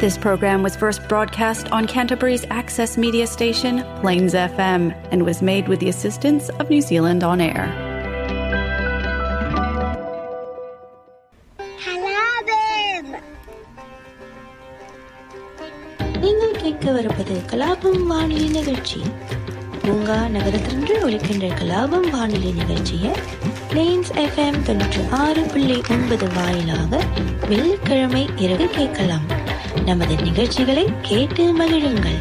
This program was first broadcast on Canterbury's access media station, Plains FM, and was made with the assistance of New Zealand On Air. கலாபம் நீங்கள் கேட்க வருவது கலாபம் வானொலி நிகழ்ச்சி பூங்கா நகரத்திலிருந்து ஒலிக்கின்ற கலாபம் வானொலி நிகழ்ச்சியை பிளேன்ஸ் எஃப்எம் தொண்ணூற்றி ஆறு புள்ளி ஒன்பது வாயிலாக வெள்ளிக்கிழமை இரவு கேட்கலாம் நமது நிகழ்ச்சிகளை கேட்டு மகிழுங்கள்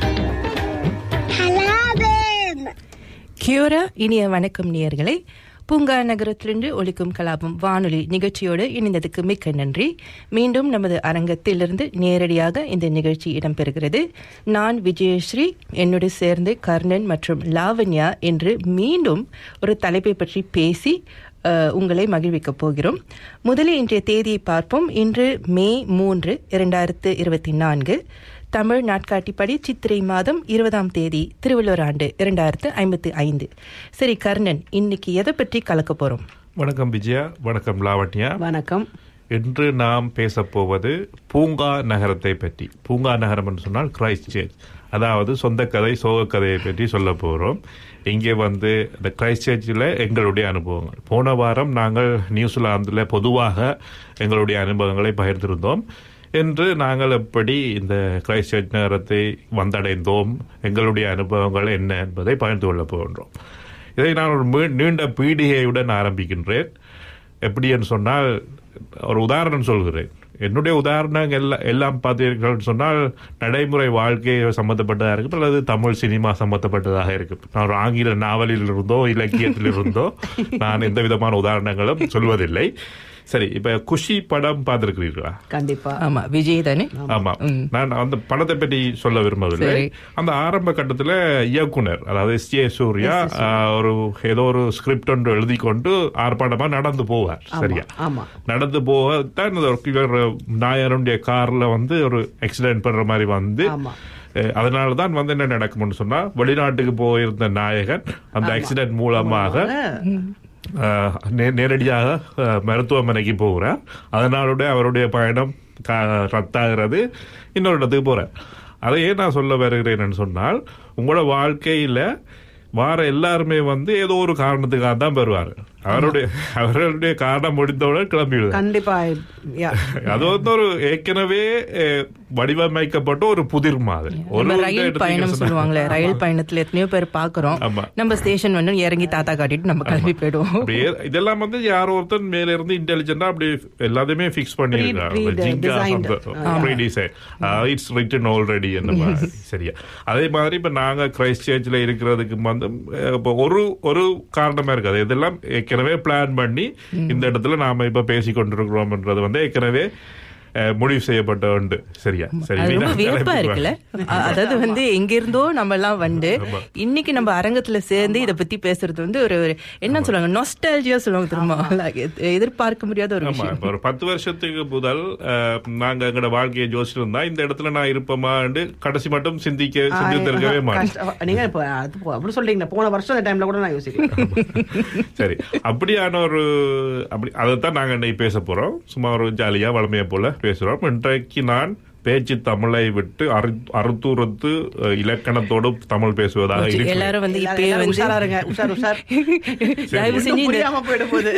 கலாபம் கியோரா இனிய வணக்கம் நேயர்களே பூங்கா நகரத்திலிருந்து ஒலிக்கும் கலாபம் வானொலி நிகழ்ச்சியோடு இணைந்ததுக்கு மிக்க நன்றி மீண்டும் நமது அரங்கத்திலிருந்து நேரடியாக இந்த நிகழ்ச்சி இடம்பெறுகிறது நான் விஜயஸ்ரீ என்னோடு சேர்ந்து கர்ணன் மற்றும் லாவண்யா என்று மீண்டும் ஒரு தலைப்பை பற்றி பேசி அஹ், உங்களை மகிழ்விக்கப் போகிறோம் முதலில் இன்றைய தேதியை பார்ப்போம் இன்று மே மூன்று இரண்டாயிரத்து இருபத்தி நான்கு தமிழ் நாட்காட்டிப்படி சித்திரை மாதம் இருபதாம் தேதி திருவள்ளுவர் ஆண்டு இரண்டாயிரத்து ஐம்பத்து ஐந்து சரி கர்ணன் இன்னைக்கு எதை பற்றி கலக்க போறோம் வணக்கம் விஜயா வணக்கம் லாவண்யா வணக்கம் இன்று நாம் பேசப் போவது பூங்கா நகரத்தை பற்றி பூங்கா நகரம் என்று சொன்னால் கிரைஸ்ட் சர்ச் அதாவது சொந்த கதை சோக கதையை பற்றி சொல்ல போகிறோம் இங்கே வந்து இந்த கிரைஸ்ட் சர்ச்சில் எங்களுடைய அனுபவங்கள் போன வாரம் நாங்கள் நியூசிலாந்தில் பொதுவாக எங்களுடைய அனுபவங்களை பகிர்ந்திருந்தோம் என்று நாங்கள் எப்படி இந்த கிரைஸ்ட் சர்ச் நகரத்தை வந்தடைந்தோம் எங்களுடைய அனுபவங்கள் என்ன என்பதை பகிர்ந்து கொள்ளப் போகின்றோம் இதை நான் ஒரு மீ- நீண்ட பீடிகையுடன் ஆரம்பிக்கின்றேன் எப்படி என்று சொன்னால் ஒரு உதாரணம் சொல்கிறேன் என்னுடைய உதாரணம் எல்லாம் எல்லாம் பார்த்தீர்கள் சொன்னால் நடைமுறை வாழ்க்கை சம்பந்தப்பட்டதாக இருக்கும் அல்லது தமிழ் சினிமா சம்பந்தப்பட்டதாக இருக்கும் நான் ஒரு ஆங்கில நாவலில் இருந்தோ இலக்கியத்தில் இருந்தோ நான் எந்த விதமான உதாரணங்களும் சொல்வதில்லை சரி இப்ப குஷி படம் பார்த்திருக்கிறீர்களா கண்டிப்பா ஆமா விஜய் தானே ஆமா நான் அந்த படத்தை பற்றி சொல்ல விரும்பவில்லை சரி. அந்த ஆரம்ப கட்டத்துல இயக்குனர் அதாவது எஸ் ஜே சூர்யா ஆஹ், ஒரு ஏதோ ஒரு ஸ்கிரிப்ட் ஒன்று எழுதி கொண்டு ஆர்ப்பாட்டமா நடந்து போவார் சரியா ஆமா நடந்து போகத்தான் இந்த ஒரு- இவர் நாயருடைய கார்ல வந்து ஒரு ஆக்சிடென்ட் பண்ற மாதிரி வந்து ஆமா. அதனால தான் வந்து என்ன நடக்கும்னு சொன்னா வெளிநாட்டுக்கு போயிருந்த நாயகன் அந்த ஆக்சிடென்ட் மூலமாக ஆஹ், நே- நேரடியாக ஆஹ், மருத்துவமனைக்கு போகிறார் அதனாலுடைய அவருடைய பயணம் க- ரத்தாகிறது இன்னொரு இடத்துக்கு போறார் அதை ஏன் நான் சொல்ல வருகிறேன்னு சொன்னால் உங்களோட வாழ்க்கையில வார எல்லாருமே வந்து ஏதோ ஒரு காரணத்துக்காக தான் வருவார் அவருடைய அவர்களுடைய காரணம் முடிந்தவுடன் கிளம்பிடுவார் கண்டிப்பா yeah. அது வந்து ஒரு ஏற்கனவே அஹ், வடிவமைக்கப்பட்ட ஒரு புதிர் மாதிரி ஒரு நம்ம ஒரு ரயில் இடத்துக்கு பயணம் சொன்னா- சொல்லுவாங்களே ரயில் பயணத்துல எத்தனையோ பேர் பாக்குறோம் ஆமா. நம்ம ஸ்டேஷன் வந்து இறங்கி தாத்தா காட்டிட்டு நம்ம கிளம்பி போயிடுவோம் அப்படியே இதெல்லாம் வந்து யாரோ ஒருத்தன் மேல இருந்து இன்டெலிஜென்டா அப்படி எல்லாத்தையுமே ஃபிக்ஸ் pre- பண்ணிருக்காங்க designed. Pre design it's written already அந்த மாதிரி சரியா அதே மாதிரி இப்ப நாங்க கிரைஸ்ட் சர்ச்ல இருக்கிறதுக்கு வந்து அஹ், இப்ப ஒரு ஒரு காரணமா இருக்காது இதெல்லாம் ஏற்கனவே பிளான் பண்ணி இந்த இடத்துல நாம இப்ப பேசி கொண்டிருக்கிறோம்ன்றது வந்து ஏற்கனவே அஹ், முடிவு செய்யப்பட்ட உண்டு சரியா சரி அது ரொம்ப வீணா வியப்பா தலைப்புக்கு இருக்குல்ல அ- அதாவது வந்து எங்க இருந்தோ நம்ம எல்லாம் வந்து இன்னைக்கு நம்ம அரங்கத்துல சேர்ந்து இத பத்தி பேசுறது வந்து ஒரு ஒரு என்ன சொல்லுவாங்க நொஸ்டாலஜியா சொல்லுவாங்க திரும்ப Like, எ- எதிர்பார்க்க முடியாத ஒரு ஆமா விஷயம் இப்ப ஒரு பத்து வருஷத்துக்கு முதல் அஹ், நாங்க எங்களோட வாழ்க்கையை யோசிச்சிருந்தா இந்த இடத்துல நான் இருப்போமான்னு கடைசி மட்டும் சிந்திக்க சிந்தித்திருக்கவே மாட்டேன் கஷ்டம். நீங்க இப்ப அது போ- அப்படி சொல்றீங்க போன வருஷம் அந்த டைம்ல கூட நான் யோசிக்கிறேன் சரி அப்படியான ஒரு அப்படி அதைத்தான் நாங்க இன்னைக்கு பேச போறோம் சும்மா ஒரு ஜாலியா வளமையா போல பேசுறோம் இன்றைக்கு நான் பேச்சு தமிழை விட்டு அறு- அறுத்துறுத்து அஹ், இலக்கணத்தோடு தமிழ் பேசுவதாக இருக்கிறேன் எல்லாரும் வந்து இப்பயே எல்லாரும் வந்து உஷாரா இருங்க உஷார் உஷார் தயவு செஞ்சு புரியாம போயிட போகுது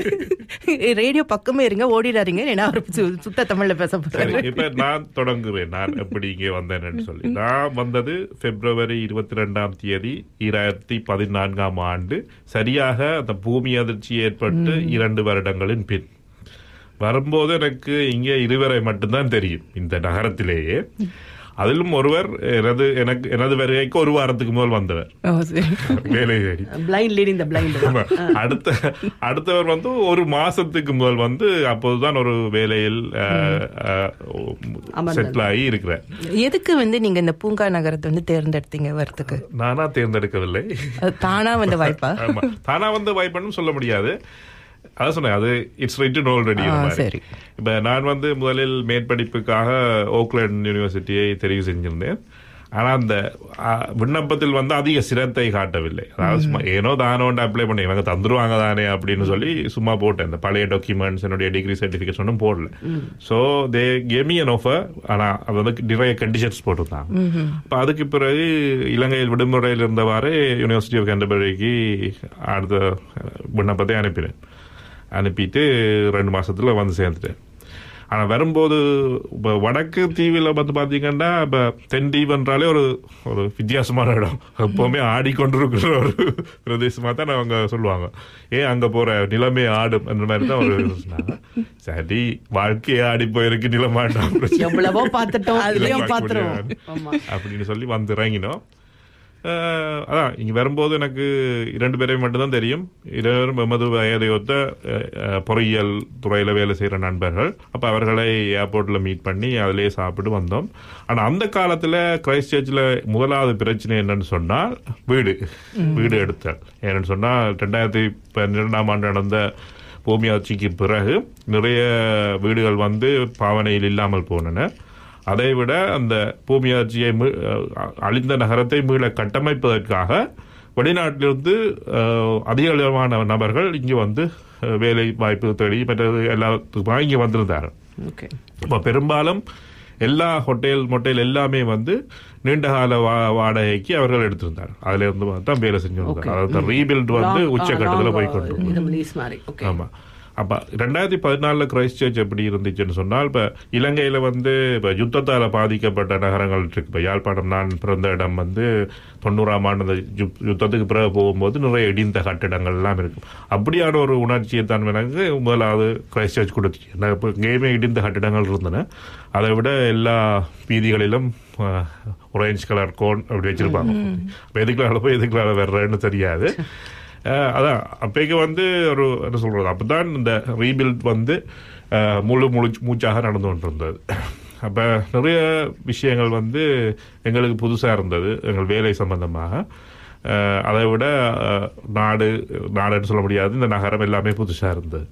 ரேடியோ பக்கமே இருங்க ஓடிடாதீங்க ஏன்னா அவர் சு- சுத்த தமிழ்ல பேச சரி போறாரு இப்ப நான் தொடங்குறேன் நான் எப்படி இங்கே வந்தேன்னு சொல்லி நான் வந்தது பிப்ரவரி இருபத்தி ரெண்டாம் தேதி இரண்டாயிரத்தி பதினான்காம் ஆண்டு சரியாக அந்த பூமி அதிர்ச்சி ஏற்பட்டு இரண்டு வருடங்களின் பின் வரும்போது எனக்கு இங்கே இருவரை மட்டும்தான் தெரியும் இந்த நகரத்திலேயே அதிலும் ஒருவர் எனது எனக்கு எனது வருகைக்கு ஒரு வாரத்துக்கு முதல் வந்தவர் ஓ, சரி. வேலை தேடி பிளைண்ட் லீடிங் த பிளைண்ட் ஆமா. அடுத்த அடுத்தவர் வந்து ஒரு மாசத்துக்கு முதல் வந்து அப்போதுதான் ஒரு வேலையில் அமர்ந்தார். செட்டில் ஆகி இருக்கிறேன் எதுக்கு வந்து நீங்க இந்த பூங்கா நகரத்தை வந்து தேர்ந்தெடுத்தீங்க வரத்துக்கு நானா தேர்ந்தெடுக்கவில்லை அது தானா வந்த வாய்ப்பா ஆமா தானா வந்து வாய்ப்புன்னு சொல்ல முடியாது அதான் சொன்னேன் அது இட்ஸ் ரிட்டன் ஆல்ரெடி ஆ, சரி. இப்ப நான் வந்து முதலில் மேற்படிப்புக்காக ஓக்லேண்ட் யூனிவர்சிட்டியை தெரிவு செஞ்சிருந்தேன் ஆனா அந்த ஆ, விண்ணப்பத்தில் வந்து அதிக சிரத்தை காட்டவில்லை அதாவது சும்மா ஏனோ தானோண்டு அப்ளை பண்ணி இவங்க தந்துருவாங்க தானே அப்படின்னு சொல்லி சும்மா போட்டேன் இந்த பழைய டாக்குமெண்ட்ஸ் என்னுடைய டிகிரி சர்டிபிகேட்ஸ் ஒன்றும் போடல so they gave me an offer ஆனா அது வந்து நிறைய கண்டிஷன்ஸ் போட்டிருந்தாங்க அப்ப அதுக்கு பிறகு இலங்கையில் விடுமுறையில் இருந்தவாறு யூனிவர்சிட்டி ஆஃப் கேண்டபரிக்கு அடுத்த விண்ணப்பத்தை அனுப்பினேன் அனுப்பிட்டு ரெண்டு மாசத்துல வந்து சேர்ந்துட்டேன் ஆனா வரும்போது இப்ப வடக்கு தீவில் வந்து பாத்தீங்கன்னா இப்ப தென் தீவு என்றாலே ஒரு ஒரு வித்தியாசமான இடம் எப்பவுமே ஆடிக்கொண்டிருக்கிற ஒரு பிரதேசமா தான் அவங்க சொல்லுவாங்க ஏன் அங்க போற நிலைமை ஆடும் அந்த மாதிரி தான் ஒரு சொன்னாங்க சரி வாழ்க்கையே ஆடி போயிருக்கு நிலமாட்டம் எவ்வளவோ பார்த்துட்டோம் அதுலயும் பார்க்க பார்த்துருவோம் முடியாது. ஆமா அப்படின்னு சொல்லி வந்து இறங்கினோம் அஹ், அதான் இங்க வரும்போது எனக்கு இரண்டு பேரையும் மட்டும்தான் தெரியும் இருவரும் எமது வயதையொத்த அஹ், அஹ், பொறியியல் துறையில வேலை செய்யற நண்பர்கள் அப்ப அவர்களை ஏர்போர்ட்ல மீட் பண்ணி அதிலேயே சாப்பிட்டு வந்தோம் ஆனா அந்த காலத்துல கிரைஸ்ட் சர்ச்ல முதலாவது பிரச்சனை என்னன்னு சொன்னா வீடு வீடு எடுத்தல் ஏன்னு சொன்னா ரெண்டாயிரத்தி பன்னிரெண்டாம் ஆண்டு நடந்த பூமி ஆட்சிக்கு பிறகு நிறைய வீடுகள் வந்து பாவனையில் இல்லாமல் போனன அதை விட அந்த பூமியாட்சியை மீ- அஹ் அழிந்த நகரத்தை மீள கட்டமைப்பதற்காக வெளிநாட்டிலிருந்து அஹ், அதிகளவான நபர்கள் இங்கு வந்து அஹ், வேலை வாய்ப்பு தேடி மற்றது எல்லாத்துக்குமாக இங்கே வந்திருந்தார்கள் ஓகே இப்போ பெரும்பாலும் எல்லா ஹோட்டல் மொட்டைல் எல்லாமே வந்து நீண்டகால வா- வாடகைக்கு அவர்கள் எடுத்திருந்தார் அதுல இருந்து தான் வேலை செஞ்சிருந்தார் அதாவது ரீபில்ட் வந்து உச்சக்கட்டத்தில் போய் கொண்டு இது லீஸ் மாதிரி ஓகே ஆமா அப்ப ரெண்டாயிரத்தி பதினாலுல கிரைஸ்ட் சர்ச் எப்படி இருந்துச்சுன்னு சொன்னால் இப்ப இலங்கையில வந்து இப்ப யுத்தத்தால பாதிக்கப்பட்ட நகரங்கள் இருக்கு இப்ப யாழ்ப்பாணம் நான் பிறந்த இடம் வந்து தொண்ணூறாம் ஆண்டு அந்த யுத்- யுத்தத்துக்கு பிறகு போகும்போது நிறைய இடிந்த கட்டிடங்கள் எல்லாம் இருக்கும் அப்படியான ஒரு உணர்ச்சியை தான் எனக்கு முதலாவது கிரைஸ்ட் சர்ச் கொடுத்துச்சு நான் இப்ப இங்கேயுமே இடிந்த கட்டிடங்கள் இருந்தன அதை விட எல்லா வீதிகளிலும் ஒரேஞ்ச் கலர் கோன் அப்படி வச்சிருப்பாங்க அப்ப எதுக்குள்ள போய் எதுக்குள்ள வர்றேன்னு தெரியாது அஹ் அதான் அப்பைக்கு வந்து ஒரு என்ன சொல்றது அப்பதான் இந்த ரீபில்ட் வந்து அஹ், முழு முழு மூச்சாக நடந்து கொண்டிருந்தது அப்ப நிறைய விஷயங்கள் வந்து எங்களுக்கு புதுசா இருந்தது எங்கள் வேலை சம்பந்தமாக அஹ், அதை விட அஹ், நாடு நாடுன்னு சொல்ல முடியாது இந்த நகரம் எல்லாமே புதுசா இருந்தது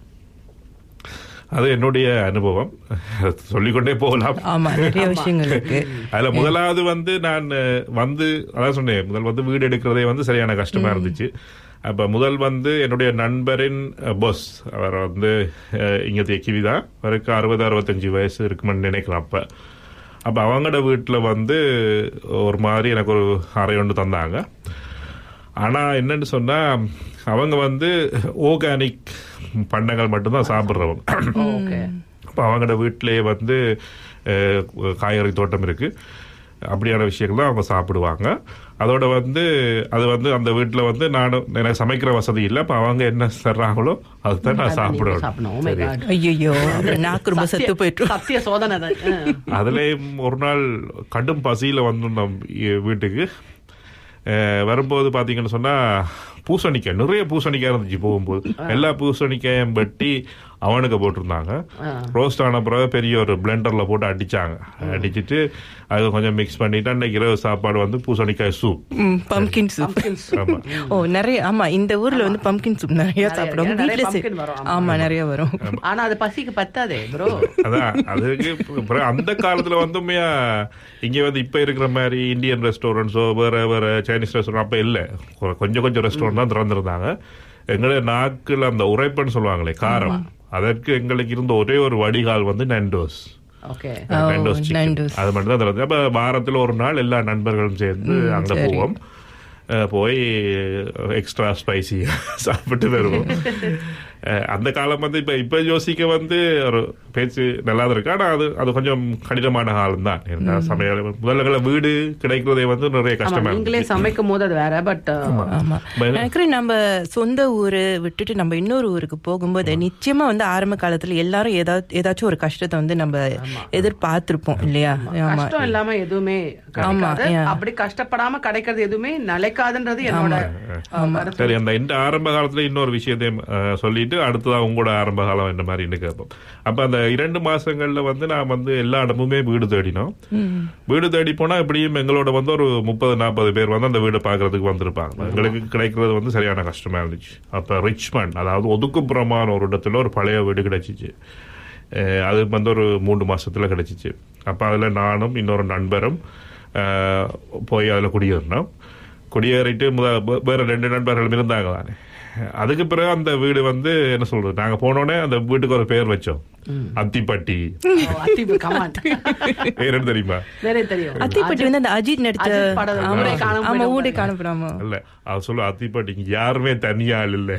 அது என்னுடைய அனுபவம் சொல்லிக்கொண்டே போகலாம் ஆமா நிறைய விஷயங்கள் இருக்கு அதுல முதலாவது வந்து நான் அஹ், வந்து அதான் சொன்னேன் முதல் வந்து வீடு எடுக்கிறதே வந்து சரியான கஷ்டமா இருந்துச்சு அப்ப முதல் வந்து என்னுடைய நண்பரின் பாஸ் அவர் வந்து அஹ், இங்க தேக்கிவி தான் அவருக்கு அறுபது அறுபத்தஞ்சு வயசு இருக்குமென்னு நினைக்கிறேன் அப்ப அப்ப அவங்களோட வீட்டுல வந்து ஒரு மாதிரி எனக்கு ஒரு அறை ஒன்று தந்தாங்க ஆனா என்னன்னு சொன்னா அவங்க வந்து ஆர்கானிக் பண்டங்கள் மட்டும்தான் சாப்பிடுறவங்க ஓகே அப்போ அவங்களோட வீட்டிலேயே வந்து அஹ், காய்கறி தோட்டம் இருக்கு அப்படியான விஷயங்கள் தான் அவங்க சாப்பிடுவாங்க அதோட வந்து அது வந்து அந்த வீட்டில் வந்து நான் எனக்கு சமைக்கிற வசதி இல்லை அப்போ அவங்க என்ன தர்றாங்களோ அதுதான் நான் சாப்பிடணும் சாப்பிடுவேன் ஓ மை சரி. காட் ஐயோ நாக்கு ரொம்ப செத்து போயிட்டு சத்திய சோதனை தான் ஆ. அதுலயும் ஒரு நாள் கடும் பசியில வந்திருந்தோம் இ- வீட்டுக்கு அஹ், வரும்போது பாத்தீங்கன்னு சொன்னா பூசணிக்காய் நிறைய பூசணிக்காய் இருந்துச்சு போகும்போது எல்லா பூசணிக்காயும் வெட்டி அவனுக்கு போட்டிருந்தாங்க ஆ. ரோஸ்ட் ஆன பிறகு பெரிய ஒரு பிளெண்டர்ல போட்டு அடிச்சாங்க அடிச்சிட்டு அது கொஞ்சம் மிக்ஸ் பண்ணிட்டு அன்னைக்கு இரவு சாப்பாடு வந்து பூசணிக்காய் சூப் பம்கின் சூப் ஆமா ஓ நிறைய ஆமா இந்த ஊர்ல வந்து பம்கின் சூப் நிறைய சாப்பிடுவோம் நிறைய வீட்ல செய்- pumpkin வரும், ஆமா. ஆமா நிறைய வரும் ஆனா அது பசிக்கு பத்தாதே ப்ரோ அதான் அதுக்கு பிறகு அந்த காலத்துல வந்து உண்மையா இங்க வந்து இப்ப இருக்கிற மாதிரி இந்தியன் ரெஸ்டாரண்ட்ஸோ வேற வேற சைனீஸ் ரெஸ்டாரண்ட் அப்ப இல்ல கொ- கொஞ்சம் கொஞ்சம் ரெஸ்டாரண்ட் தான் திறந்திருந்தாங்க எங்களுடைய நாக்குல அந்த உரைப்புன்னு சொல்லுவாங்களே காரம் அதற்கு எங்களுக்கு இருந்த ஒரே ஒரு வடிகால் வந்து நண்டோஸ் ஓகே ஓ, நண்டோஸ் chicken. Nando's. அது மட்டும் தான் திறந்து அப்ப வாரத்துல ஒரு நாள் எல்லா நண்பர்களும் சேர்ந்து அங்க சரி. போவோம் அஹ் போய் எக்ஸ்ட்ரா ஸ்பைசி சாப்பிட்டு வருவோம் அஹ் அந்த காலம் வந்து இப்ப இப்ப யோசிக்க வந்து ஒரு பேச்சு நல்லா தான் இருக்கு ஆனா அது அது கொஞ்சம் கடினமான காலம் தான் ஏன்னா சமையல் முதல்ல வீடு கிடைக்கிறதே வந்து நிறைய ஆமா கஷ்டமா நீங்களே இருந்துச்சு சமைக்கும் போது அது வேற பட் ஆமா பய- நினைக்கிறேன் நம்ம சொந்த ஊரு விட்டுட்டு நம்ம இன்னொரு ஊருக்கு போகும்போது நிச்சயமா வந்து ஆரம்ப காலத்துல எல்லாரும் ஏதாவது ஏதாச்சும் ஒரு கஷ்டத்தை வந்து நம்ம எதிர்பார்த்திருப்போம் இல்லையா ஆமா கஷ்டம் இல்லாம எதுவுமே ஆமா, கிடைக்காது yeah. அப்படி கஷ்டப்படாம கிடைக்கிறது எதுவுமே நிலைக்காதுன்றது என்னோட அஹ், கருத்து. சரி அந்த இந்த ஆரம்ப காலத்துல இன்னொரு விஷயத்தையும் அஹ், சொல்லிட்டு அடுத்ததான் உங்களோட ஆரம்ப காலம் என்ன மாதிரி கேட்போம் அப்ப அந்த இரண்டு மாசங்கள்ல வந்து நான் வந்து எல்லா இடமுமே வீடு தேடினோம் வீடு தேடி போனா எப்படியும் எங்களோட வந்து ஒரு முப்பது நாற்பது பேர் வந்து அந்த வீடு பாக்குறதுக்கு வந்திருப்பாங்க எங்களுக்கு கிடைக்கிறது வந்து சரியான கஷ்டமா இருந்துச்சு அப்ப ரிச்மண்ட் அதாவது ஒதுக்குப்புறமான ஒரு இடத்துல ஒரு பழைய வீடு கிடைச்சிச்சு அஹ், அது வந்து ஒரு மூன்று மாசத்துல கிடைச்சிச்சு அப்ப அதுல நானும் இன்னொரு நண்பரும் அஹ், போய் அதில் குடியேறினோம் குடியேறிட்டு முத வே- வேற ரெண்டு நண்பர்களும் இருந்தாங்க தானே அதுக்கு பிறகு அந்த வீடு வந்து என்ன சொல்றது நாங்க போனோடனே அந்த வீட்டுக்கு ஒரு பேர் வச்சோம் அத்திப்பட்டி அத்திப்பு கமாண்ட் பேர் என்ன தெரியுமா வேற தெரியும் அத்திப்பட்டி வந்து அந்த அஜித் நடிச்ச அஜித் படம் ஆமா, ஊரே காணாம ஆமா போயிடும் ஊடே பாருங்க. காணப்படாம இல்ல அவ சொல்ல அத்திப்பட்டி இங்க யாருமே தனியா ஆள் இல்ல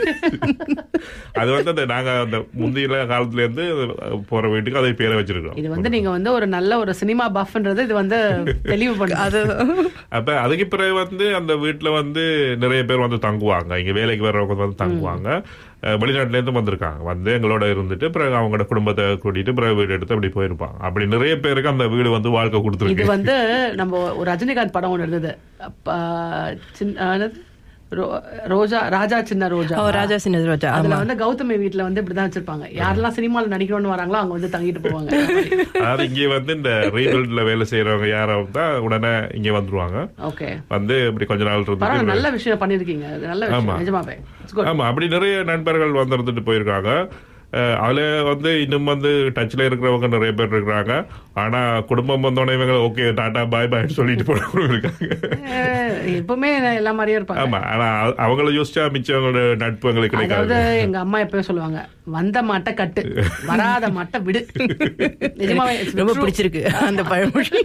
அது வந்து அந்த நாங்க அந்த முந்தைய காலத்துல இருந்து போற வீட்டுக்கு அதை பேரை வச்சிருக்கோம் இது வந்து நீங்க வந்து ஒரு நல்ல ஒரு சினிமா பஃப்ன்றது இது வந்து தெளிவு பண்ணுது அது அப்ப அதுக்கு பிறகு வந்து அந்த வீட்டுல வந்து நிறைய பேர் வந்து தங்குவாங்க இங்க வேலைக்கு வர்றவங்க வந்து தங்குவாங்க அஹ் வெளிநாட்டுல இருந்து வந்திருக்காங்க வந்து எங்களோட இருந்துட்டு பிறகு அவங்களோட குடும்பத்தை கூட்டிட்டு பிறகு வீடு எடுத்து அப்படி போயிருப்பாங்க அப்படி நிறைய பேருக்கு அந்த வீடு வந்து வாழ்க்கை இது கொடுத்துருக்கு வந்து நம்ம ஒரு ரஜினிகாந்த் படம் ஒன்று இருந்தது அப்ப, சின்ன என்னது? ரோ- ரோஜா ராஜா சின்ன ரோஜா ஓ, ராஜா சின்ன ரோஜா, அதுல ஆமா. வந்து கௌதமி வீட்ல வந்து இப்படிதான் வச்சிருப்பாங்க யாரெல்லாம் சினிமால நடிக்கணும்னு வராங்களோ அங்க வந்து தங்கிட்டு போவாங்க அதாவது இங்க வந்து இந்த ரீபில்ட்ல வேலை செய்யறவங்க யாரும் தான் உடனே இங்க வந்துருவாங்க ஓகே வந்து இப்படி கொஞ்ச நாள் பரவாயில்ல இருந்துட்டு நல்ல விஷயம் பண்ணிருக்கீங்க அது நல்ல ஆமா. விஷயம் நிஜமாவே It's good. ஆமா அப்படி நிறைய நண்பர்கள் வந்து இருந்துட்டு போயிருக்காங்க அஹ் அதுல வந்து இன்னும் வந்து டச்ல இருக்கிறவங்க நிறைய பேர் இருக்கிறாங்க ஆனா குடும்பம் வந்தோடனே இவங்க ஓகே டாடா பாய் பாய் சொல்லிட்டு போனவங்க இருக்காங்க அஹ் எப்பவுமே எல்லா மாதிரியே இருப்பாங்க ஆமா ஆனா அவ- அவங்கள யோசிச்சா மிச்சவங்களோட நட்பு எங்களுக்கு அதாவது கிடைக்காது எங்க அம்மா எப்பயும் சொல்லுவாங்க வந்த மாட்டை கட்டு வராத மாட்டை விடு நிஜமாவே it's ரொம்ப true. பிடிச்சிருக்கு அந்த பழமொழி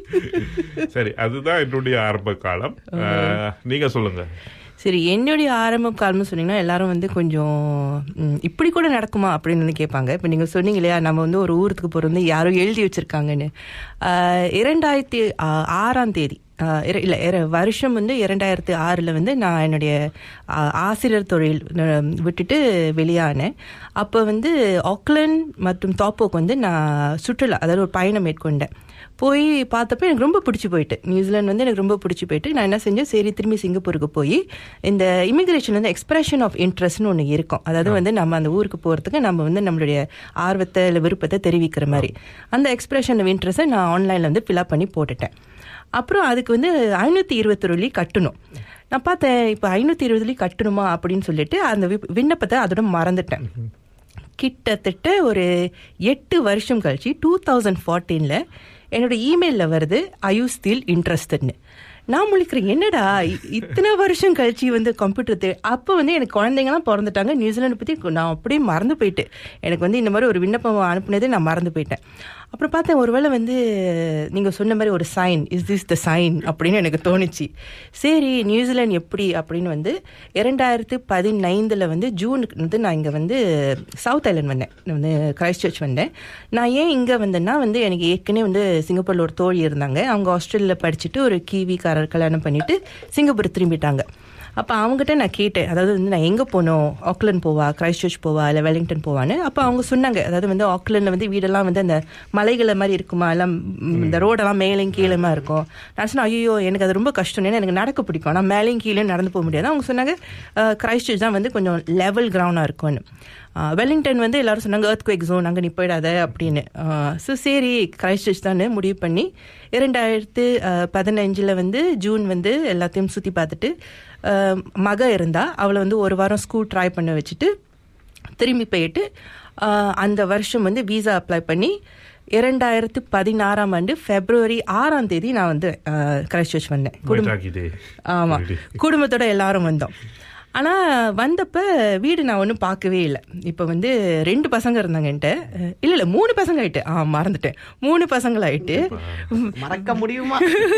சரி அதுதான் என்னுடைய ஆரம்ப காலம் அஹ் நீங்க சொல்லுங்க சரி என்னுடைய ஆரம்ப காலம்னு சொன்னீங்கன்னா எல்லாரும் வந்து கொஞ்சம் ம், இப்படி கூட நடக்குமா அப்படின்னு வந்து கேட்பாங்க இப்போ நீங்கள் சொன்னீங்க இல்லையா நம்ம வந்து ஒரு ஊருக்கு போகிறது வந்து யாரோ எழுதி வச்சிருக்காங்கன்னு ஆஹ், இரண்டாயிரத்தி ஆ- ஆறாம் தேதி ஆஹ், இர- இல்ல இர- வருஷம் வந்து இரண்டாயிரத்தி ஆறில் வந்து நான் என்னுடைய ஆஹ், ஆசிரியர் தொழில் அஹ், விட்டுட்டு வெளியானேன் அப்போ வந்து ஆக்லாண்ட் மற்றும் தாப்போக்கு வந்து நான் சுற்றுலா அதாவது ஒரு பயணம் மேற்கொண்டேன் போய் பார்த்தப்ப எனக்கு ரொம்ப பிடிச்சி போயிட்டு நியூசிலாந்து வந்து எனக்கு ரொம்ப பிடிச்சி போயிட்டு நான் என்ன செஞ்சேன் சரி திரும்பி சிங்கப்பூருக்கு போய் இந்த இமிகிரேஷன் வந்து எக்ஸ்பிரஷன் ஆஃப் இன்ட்ரெஸ்ட்னு ஒன்று இருக்கும் அதாவது வந்து நம்ம அந்த ஊருக்கு போகிறதுக்கு நம்ம வந்து நம்மளுடைய ஆர்வத்தை இல்லை விருப்பத்தை தெரிவிக்கிற மாதிரி அந்த எக்ஸ்பிரஷன் ஆஃப் இன்ட்ரெஸ்ட்டை நான் ஆன்லைனில் வந்து ஃபில்அப் பண்ணி போட்டுட்டேன் அப்புறம் அதுக்கு வந்து ஐநூற்றி இருபத்தொரு வெள்ளி கட்டணும் நான் பார்த்தேன் இப்போ ஐநூற்றி இருபது வெள்ளி கட்டணுமா அப்படின்னு சொல்லிட்டு அந்த வி- விண்ணப்பத்தை அதோட மறந்துட்டேன் கிட்டத்தட்ட ஒரு எட்டு வருஷம் கழிச்சு டூ தௌசண்ட் ஃபார்ட்டீனில் என்னோட இமெயிலில் வருது ஐ யூ ஸ்டில் இன்ட்ரெஸ்டட்னு நான் முழிக்கிறேன் என்னடா இ- இத்தனை வருஷம் கழிச்சு வந்து கம்ப்யூட்டர் தே அப்போ வந்து எனக்கு குழந்தைங்கலாம் பிறந்துட்டாங்க நியூசிலாந்து பற்றி நான் அப்படியே மறந்து போயிட்டு எனக்கு வந்து இந்த மாதிரி ஒரு விண்ணப்பம் அனுப்புனதே நான் மறந்து போயிட்டேன் அப்புறம் பார்த்தேன் ஒருவேளை வந்து நீங்கள் சொன்ன மாதிரி ஒரு sign is this the sign அப்படின்னு எனக்கு தோணுச்சு சரி நியூசிலாந்து எப்படி அப்படின்னு வந்து இரண்டாயிரத்து பதினைந்தில் வந்து ஜூனுக்கு வந்து நான் இங்கே வந்து சவுத் ஐலண்ட் வந்தேன் நான் வந்து கிரைஸ்ட் சர்ச் வந்தேன் நான் ஏன் இங்கே வந்தேன்னா வந்து எனக்கு ஏற்கனவே வந்து சிங்கப்பூரில் ஒரு தோழி இருந்தாங்க அவங்க ஆஸ்திரேலியாவில் படிச்சுட்டு ஒரு கிவிக்காரர் கல்யாணம் பண்ணிட்டு சிங்கப்பூர் திரும்பிட்டாங்க அப்போ அவங்ககிட்ட நான் கேட்டேன் அதாவது வந்து நான் எங்கே போனோம் ஆக்லண்ட் போவா கிரைஸ்ட் சர்ச் போவா இல்லை வெலிங்டன் போவான்னு அப்போ அவங்க சொன்னாங்க அதாவது வந்து ஆக்லண்டில் வந்து வீடெல்லாம் வந்து அந்த மலைகளை மாதிரி இருக்குமா எல்லாம் ம், இந்த ரோடெல்லாம் மேலேயும் கீழேமா இருக்கும் நான் சொன்னேன் ஐயோ எனக்கு அது ரொம்ப கஷ்டம் ஏன்னா எனக்கு நடக்க பிடிக்கும் ஆனால் மேலேயும் கீழே நடந்து போக முடியாது அவங்க சொன்னாங்க கிரைஸ்ட் சர்ச் தான் வந்து கொஞ்சம் லெவல் கிரவுண்டாக இருக்கும்னு ஆஹ் வெலிங்டன் வந்து எல்லாரும் சொன்னாங்க earthquake குவேக் ஜோன் அங்கே நீ போயிடாத அப்படின்னு ஸோ சரி கிரைஸ்ட் சர்ச் தான் முடிவு பண்ணி இரண்டாயிரத்து பதினஞ்சில் வந்து ஜூன் வந்து எல்லாத்தையும் சுற்றி பார்த்துட்டு ஆஹ் மக இருந்தா அவளை வந்து ஒரு வாரம் ஸ்கூல் ட்ரை பண்ண வச்சுட்டு திரும்பி போயிட்டு ஆஹ் அந்த வருஷம் வந்து விசா அப்ளை பண்ணி இரண்டாயிரத்து பதினாறாம் ஆண்டு பிப்ரவரி ஆறாம் தேதி நான் வந்து கிரைஸ்ட் சர்ச் வந்தேன் குடும்ப போயிட்டாக்கிதே. ஆமா சரி. குடும்பத்தோட எல்லாரும் வந்தோம் ஆனா வந்தப்ப வீடு நான் ஒன்றும் பார்க்கவே இல்லை இப்போ வந்து ரெண்டு பசங்க இருந்தாங்க என்கிட்ட அஹ் இல்ல இல்ல மூணு பசங்க ஆயிட்டு ஆ மறந்துட்டேன் மூணு பசங்களாயிட்டு மறக்க முடியுமா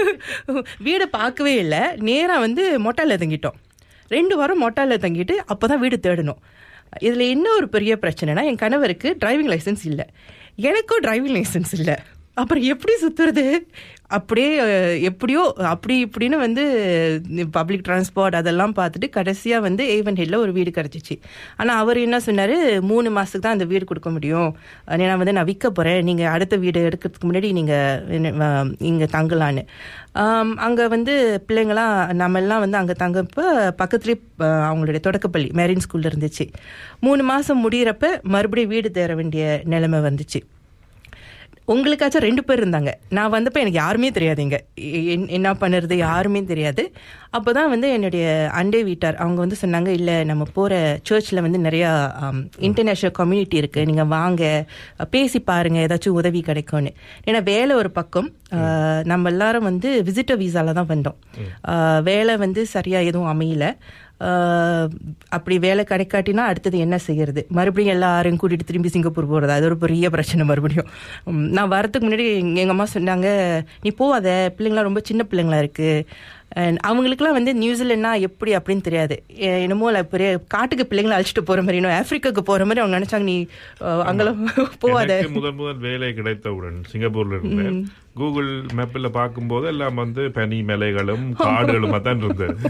வீடை பார்க்கவே இல்லை நேரா வந்து மொட்டால தங்கிட்டோம் ரெண்டு வாரம் மொட்டால தங்கிட்டு அப்பதான் வீடு தேடணும் இதுல என்ன ஒரு பெரிய பிரச்சனைனா என் கணவருக்கு டிரைவிங் லைசென்ஸ் இல்லை எனக்கும் டிரைவிங் லைசென்ஸ் இல்லை அப்புறம் எப்படி சுத்துறது அப்படியே அஹ், எப்படியோ அப்படி இப்படின்னு வந்து பப்ளிக் டிரான்ஸ்போர்ட் அதெல்லாம் பார்த்துட்டு கடைசியாக வந்து ஏவன் ஹில்ல ஒரு வீடு கிடச்சிச்சு ஆனால் அவர் என்ன சொன்னார் மூணு மாதத்துக்கு தான் அந்த வீடு கொடுக்க முடியும் ஏன்னா வந்து நான் விற்க போகிறேன் நீங்கள் அடுத்த வீடு எடுக்கிறதுக்கு முன்னாடி நீங்கள் இங்கே தங்கலான்னு அங்கே வந்து பிள்ளைங்களாம் நம்ம எல்லாம் வந்து அங்கே தங்கப்போ பக்கத்துலேயே அஹ், அவங்களுடைய தொடக்கப்பள்ளி மெரின் ஸ்கூல்ல இருந்துச்சு மூணு மாதம் முடியிறப்ப மறுபடியும் வீடு தேட வேண்டிய நிலைமை வந்துச்சு உங்களுக்காச்சும் ரெண்டு பேர் இருந்தாங்க நான் வந்தப்ப எனக்கு யாருமே தெரியாதுங்க எ- என்- என்ன பண்ணுறது யாருமே தெரியாது அப்போதான் வந்து என்னுடைய அண்டை வீட்டார் அவங்க வந்து சொன்னாங்க இல்லை நம்ம போகிற சர்ச்சில் வந்து நிறையா இன்டர்நேஷ்னல் கம்யூனிட்டி இருக்குது நீங்கள் வாங்க அஹ், பேசி பாருங்க ஏதாச்சும் உதவி கிடைக்கும்னு ஏன்னா வேலை ஒரு பக்கம் அஹ், நம்ம எல்லாரும் வந்து விசிட்டர் வீசால தான் வந்தோம் அஹ், வேலை வந்து சரியாக எதுவும் அமையல ஆஹ் அப்படி வேலை கிடைக்காட்டினா அடுத்தது என்ன செய்யறது மறுபடியும் எல்லாரும் கூட்டிட்டு திரும்பி சிங்கப்பூர் போறது அது ஒரு பெரிய பிரச்சனை மறுபடியும் உம், நான் வரதுக்கு முன்னாடி எங்க எங்க அம்மா சொன்னாங்க நீ போவாத பிள்ளைங்களாம் ரொம்ப சின்ன பிள்ளைங்களா இருக்கு And அவங்களுக்குலாம் வந்து நியூசிலாண்ட்னா எப்படி அப்படின்னு தெரியாது எ- என்னமோ இல்ல பெரிய காட்டுக்கு பிள்ளைங்களை அழைச்சிட்டு போற மாதிரி இன்னும் ஆப்பிரிக்காவுக்கு போற மாதிரி அவங்க நினைச்சாங்க நீ அஹ், அங்கெல்லாம் போவாத எனக்கு முதல் முதல் வேலை கிடைத்தவுடன் சிங்கப்பூர்ல இருந்தேன் கூகுள் மேப்ல பார்க்கும்போது எல்லாம் வந்து பனி மலைகளும் காடுகளுமா தான் இருந்தது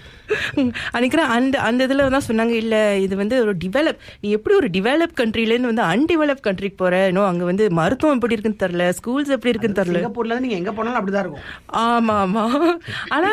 அன்னைக்கு அந்த அந்த இதுல தான் சொன்னாங்க இல்ல இது வந்து ஒரு டிவலப் நீ எப்படி ஒரு டிவலப் கண்ட்ரிலேருந்து வந்து அன்டிவலப் கண்ட்ரிக்கு போற இன்னும் அங்க வந்து மருத்துவம் எப்படி இருக்குன்னு தெரியல ஸ்கூல்ஸ் எப்படி இருக்குன்னு தெரியல சிங்கப்பூர்ல இருந்து நீங்க எங்க போனாலும் அப்படிதான் இருக்கும் ஆமா ஆமா ஆனா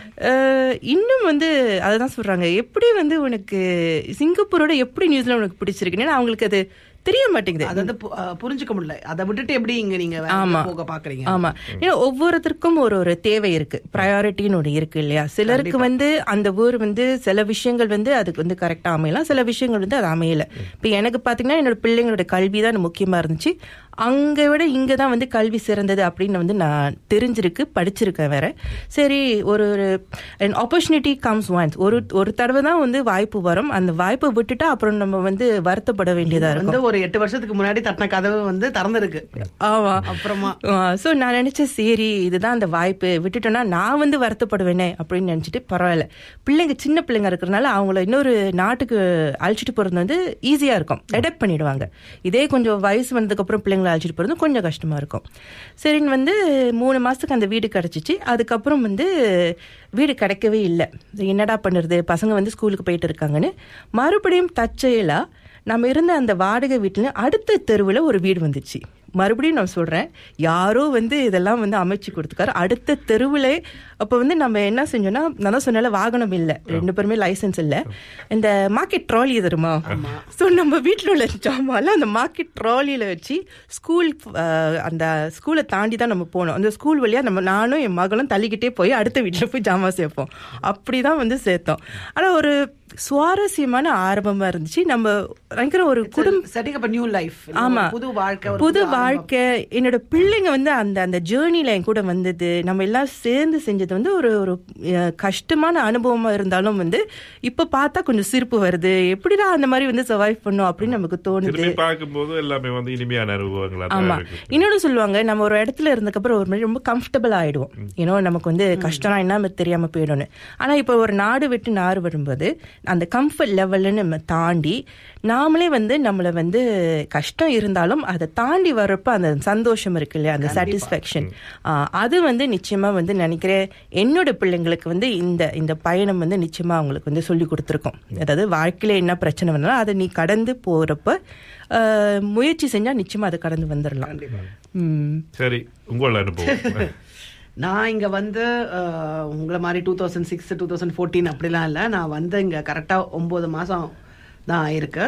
அஹ், இன்னும் வந்து அததான் சொல்றாங்க எப்படி வந்து உனக்கு சிங்கப்பூரோட எப்படி நியூசிலாந்து உனக்கு பிடிச்சிருக்கு ஏன்னா அவங்களுக்கு அது தெரிய மாட்டேங்குது அது வந்து பு- அஹ் புரிஞ்சுக்க முடியல அதை விட்டுட்டு எப்படி இங்க நீங்க வேற ஆமா. போக பாக்குறீங்க ஆமா ஏன்னா ஒவ்வொருத்தருக்கும் ஒரு ஒரு தேவை இருக்கு ப்ரையாரிட்டின்னு ஒன்று இருக்கு இல்லையா சிலருக்கு வந்து அந்த ஊர் வந்து சில விஷயங்கள் வந்து அதுக்கு வந்து கரெக்டா அமையலாம் சில விஷயங்கள் வந்து அது அமையல இப்ப எனக்கு பாத்தீங்கன்னா என்னோட பிள்ளைங்களோட கல்வி தான் முக்கியமா இருந்துச்சு அங்க விட இங்க தான் வந்து கல்வி சிறந்தது அப்படின்னு வந்து நான் தெரிஞ்சிருக்கு படிச்சிருக்கேன் வேற சரி ஒரு ஒரு ஆப்பர்ச்சுனிட்டி கம்ஸ் ஒன்ஸ் ஒரு ஒரு தடவை தான் வந்து வாய்ப்பு வரும் அந்த வாய்ப்பை விட்டுட்டா அப்புறம் நம்ம வந்து வருத்தப்பட வேண்டியதா இருக்கும் வந்து ஒரு எட்டு வருஷத்துக்கு முன்னாடி தட்டின கதவு வந்து திறந்திருக்கு ஆமா அப்புறமா ஸோ நான் நினைச்சேன் சரி இதுதான் அந்த வாய்ப்பு விட்டுட்டோன்னா நான் வந்து வருத்தப்படுவேனே அப்படின்னு நினைச்சிட்டு பரவாயில்ல பிள்ளைங்க சின்ன பிள்ளைங்க இருக்கிறனால அவங்கள இன்னொரு நாட்டுக்கு அழைச்சிட்டு போறது வந்து ஈஸியா இருக்கும் அடாப்ட் பண்ணிடுவாங்க இதே கொஞ்சம் வயசு வந்ததுக்கு அப்புறம் பிள்ளைங்களை அழைச்சிட்டு போறது கொஞ்சம் கஷ்டமா இருக்கும் சரின்னு வந்து மூணு மாசத்துக்கு அந்த வீடு கிடைச்சிச்சு அதுக்கப்புறம் வந்து வீடு கிடைக்கவே இல்லை என்னடா பண்ணுறது பசங்க வந்து ஸ்கூலுக்கு போயிட்டு இருக்காங்கன்னு மறுபடியும் தற்செயலா நம்ம இருந்த அந்த வாடகை வீட்டுல அடுத்த தெருவில் ஒரு வீடு வந்துச்சு மறுபடியும் நான் சொல்றேன் யாரோ வந்து இதெல்லாம் வந்து அமைச்சு கொடுத்துக்காரு அடுத்த தெருவில் அப்போ வந்து நம்ம என்ன செஞ்சோம்னா நான் தான் சொன்னால வாகனம் இல்லை ரெண்டு பேருமே லைசன்ஸ் இல்லை இந்த மார்க்கெட் ட்ராலி தருமா ஸோ நம்ம வீட்டில் உள்ள ஜாமான்லாம் அந்த மார்க்கெட் ட்ராலியில் வச்சு ஸ்கூல் அந்த ஸ்கூலை தாண்டி தான் நம்ம போனோம் அந்த ஸ்கூல் வழியாக நம்ம நானும் என் மகளும் தள்ளிக்கிட்டே போய் அடுத்த வீட்டில் போய் ஜாமான் சேர்ப்போம் அப்படி தான் வந்து சேர்த்தோம் ஆனால் ஒரு சுவாரஸ்யமான ஆரம்பமா இருந்துச்சு நம்ம பயங்கர ஒரு குடும்ப செட்டிங் அப் நியூ லைஃப் ஆமா புது வாழ்க்கை ஒரு புது ஆரம்பம். வாழ்க்கை என்னோட பிள்ளைங்க வந்து அந்த அந்த ஜேர்னில என் கூட வந்தது நம்ம எல்லாம் சேர்ந்து செஞ்சது வந்து ஒரு ஒரு அஹ், கஷ்டமான அனுபவமா இருந்தாலும் வந்து இப்ப பார்த்தா கொஞ்சம் சிரிப்பு வருது எப்படிடா அந்த மாதிரி வந்து சர்வைவ் பண்ணும் அப்படின்னு நமக்கு தோணுது திரும்பி பார்க்கும்போது எல்லாமே வந்து இனிமையான அனுபவங்களா தான் ஆமா இருக்கு இன்னொன்னு சொல்லுவாங்க நம்ம ஒரு இடத்துல இருந்ததுக்கப்புறம் ஒரு மாதிரி ரொம்ப கம்ஃபர்டபுள் ஆயிடுவோம் ஏன்னோ நமக்கு வந்து கஷ்டம்னா என்ன தெரியாம போயிடும்னு ஆனா இப்போ ஒரு நாடு விட்டு நாடு வரும்போது அந்த கம்ஃபர்ட் லெவல்னு நம்ம தாண்டி நாமளே வந்து நம்மள வந்து கஷ்டம் இருந்தாலும் அதை தாண்டி வர்றப்ப அந்த சந்தோஷம் இருக்கு இல்லையா அந்த சாட்டிஸ்ஃபேக்ஷன் அது வந்து நிச்சயமா வந்து நினைக்கிறேன் என்னோட பிள்ளைங்களுக்கு வந்து இந்த இந்த பயணம் வந்து நிச்சயமா அவங்களுக்கு வந்து சொல்லி கொடுத்துருக்கோம் அதாவது வாழ்க்கையில என்ன பிரச்சனை வந்தாலும் அதை நீ கடந்து போறப்ப ஆஹ், முயற்சி செஞ்சா நிச்சயமா அதை கடந்து வந்துடலாம் ம் சரி உங்கள் அனுபவம் நான் இங்க வந்து அஹ், உங்களை மாதிரி two thousand six two thousand fourteen அப்படிலாம் இல்லை நான் வந்து இங்க கரெக்டா ஒன்பது மாசம் தான் ஆயிருக்கு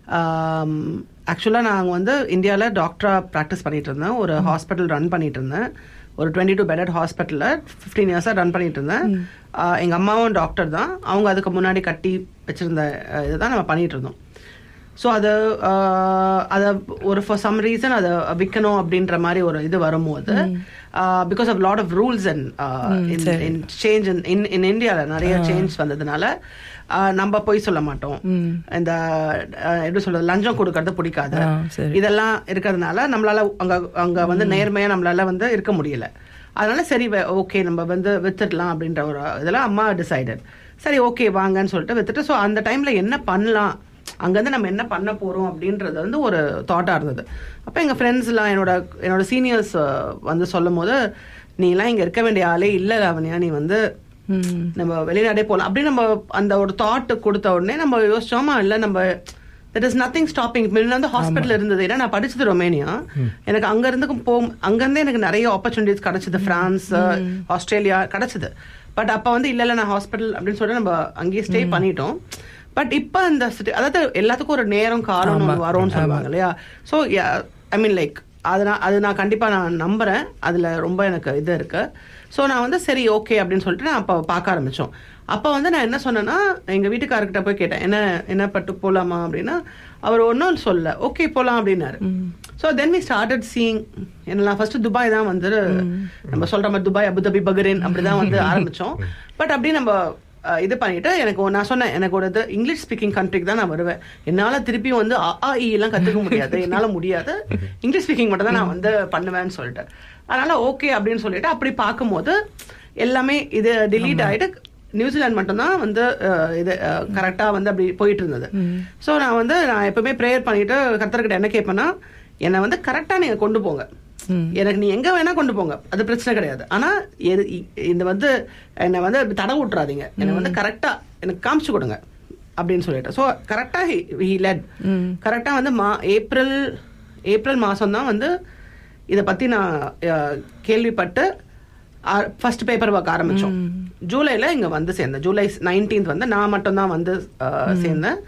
ஆக்சுவலாக நாங்கள் வந்து இந்தியாவில் டாக்டராக ப்ராக்டிஸ் பண்ணிட்டு இருந்தேன் ஒரு ஹாஸ்பிட்டல் ரன் பண்ணிட்டு இருந்தேன் ஒரு டுவெண்ட்டி டூ பெடட் ஹாஸ்பிட்டலில் ஃபிஃப்டீன் இயர்ஸாக ரன் பண்ணிட்டு இருந்தேன் ஆஹ் எங்க அம்மாவும் டாக்டர் தான் அவங்க அதுக்கு முன்னாடி கட்டி வச்சிருந்த அஹ், இதுதான் நம்ம பண்ணிட்டு இருந்தோம் ஸோ அது அதை ஒரு ஃபார் சம் ரீசன் அதை விற்கணும் அப்படின்ற மாதிரி ஒரு இது வரும்போது because of lot of rules and in change in in இந்தியாவில் நிறைய சேஞ்ச் வந்ததுனால ஆஹ், நம்ம போய் சொல்ல மாட்டோம் இந்த ஆஹ், எப்படி சொல்றது லஞ்சம் கொடுக்கறது பிடிக்காது ஆ, சரி. இதெல்லாம் இருக்கிறதுனால நம்மளால அங்க அங்க வந்து நேர்மையா நம்மளால வந்து இருக்க முடியல அதனால சரி ஓகே நம்ம வந்து வித்துடலாம் அப்படின்ற ஒரு இதெல்லாம் அம்மா டிசைடட் சரி ஓகே வாங்கன்னு சொல்லிட்டு வித்துட்டு ஸோ அந்த டைம்ல என்ன பண்ணலாம் அங்கேருந்து நம்ம என்ன பண்ண போறோம் அப்படின்றது வந்து ஒரு தாட்டா இருந்தது அப்போ எங்க ஃப்ரெண்ட்ஸ்லாம் என்னோட என்னோட சீனியர்ஸ் வந்து சொல்லும் போது நீ எல்லாம் இங்க இருக்க வேண்டிய ஆளே இல்ல லாவண்யா நீ வந்து நம்ம வெளிநாடே போகலாம் அப்படி நம்ம அந்த ஒரு தாட் கொடுத்த உடனே நம்ம யோசிச்சோமா இல்ல நம்ம தட் இஸ் நத்திங் ஸ்டாப்பிங் முன்ன வந்து ஹாஸ்பிட்டல் இருந்தது ஏன்னா நான் படிச்சது ரொமேனியா எனக்கு அங்க இருந்து போ அங்க இருந்தே எனக்கு நிறைய ஆப்பர்ச்சுனிட்டிஸ் கிடைச்சது பிரான்ஸ் ஆஸ்திரேலியா கிடைச்சது பட் அப்ப வந்து இல்ல இல்ல நான் ஹாஸ்பிட்டல் அப்படின்னு சொல்லிட்டு நம்ம அங்கேயே ஸ்டே பண்ணிட்டோம் பட் இப்ப இந்த situ- அதாவது எல்லாத்துக்கும் ஒரு நேரம் காலம் ஒண்ணு வரும்னு சொல்லுவாங்க இல்லையா ஸோ ஐ மீன் லைக் அது நான் அது நான் கண்டிப்பாக நான் நம்புகிறேன் அதில் ரொம்ப எனக்கு இது இருக்கு ஸோ நான் வந்து சரி ஓகே அப்படின்னு சொல்லிட்டு நான் அப்போ பார்க்க ஆரம்பித்தோம் அப்போ வந்து நான் என்ன சொன்னேன்னா எங்கள் வீட்டுக்காரர்கிட்ட போய் கேட்டேன் என்ன என்ன பட்டு போகலாமா அப்படின்னா அவர் ஒன்றும் சொல்ல ஓகே போகலாம் அப்படின்னாரு so then we started seeing என்னெல்லாம் ஃபர்ஸ்ட் துபாய் தான் வந்து நம்ம சொல்ற மாதிரி துபாய் அபுதாபி பஹ்ரைன் அப்படிதான் வந்து ஆரம்பிச்சோம் பட் அப்படி நம்ம அஹ், இது பண்ணிட்டு எனக்கு ஒரு- நான் சொன்னேன் எனக்கு ஒரு இது இங்கிலீஷ் ஸ்பீக்கிங் கண்ட்ரிக்கு தான் நான் வருவேன் என்னால திருப்பி வந்து அ ஆ, இ எல்லாம் கத்துக்க முடியாது என்னால முடியாது இங்கிலீஷ் ஸ்பீக்கிங் மட்டும் தான் நான் வந்து பண்ணுவேன்னு சொல்லிட்டு அதனால ஓகே அப்படின்னு சொல்லிட்டு அப்படி பார்க்கும்போது எல்லாமே இது delete ஆயிட்டு நியூசிலாந்து மட்டும்தான் வந்து அஹ், இது கரெக்டாக வந்து அப்படி போயிட்டு இருந்தது ஸோ நான் வந்து நான் எப்பவுமே ப்ரேயர் பண்ணிட்டு கர்த்தர்கிட்ட என்ன கேட்பேன்னா என்னை வந்து கரெக்டாக நீங்கள் கொண்டு போங்க எனக்கு நீ எங்க வேணா கொண்டு போங்க அது பிரச்சனை கிடையாது ஆனா எது- இ- இந்த வந்து என்னை வந்து அப்படி தடை விட்டுறாதீங்க என்னை வந்து கரெக்டா எனக்கு காமிச்சு கொடுங்க அப்படின்னு சொல்லிட்டு ஸோ கரெக்டா ஹி லெட் கரெக்டா வந்து மா ஏப்ரல் ஏப்ரல் மாசம் தான் வந்து இதை பத்தி நான் அஹ், கேள்விப்பட்டு ஃபர்ஸ்ட் பேப்பர் ஒர்க் ஆரம்பிச்சோம் ஜூலைல இங்க வந்து சேர்ந்தேன் ஜூலை நைன்டீன்த் வந்து நான் மட்டும்தான் வந்து அஹ், சேர்ந்தேன்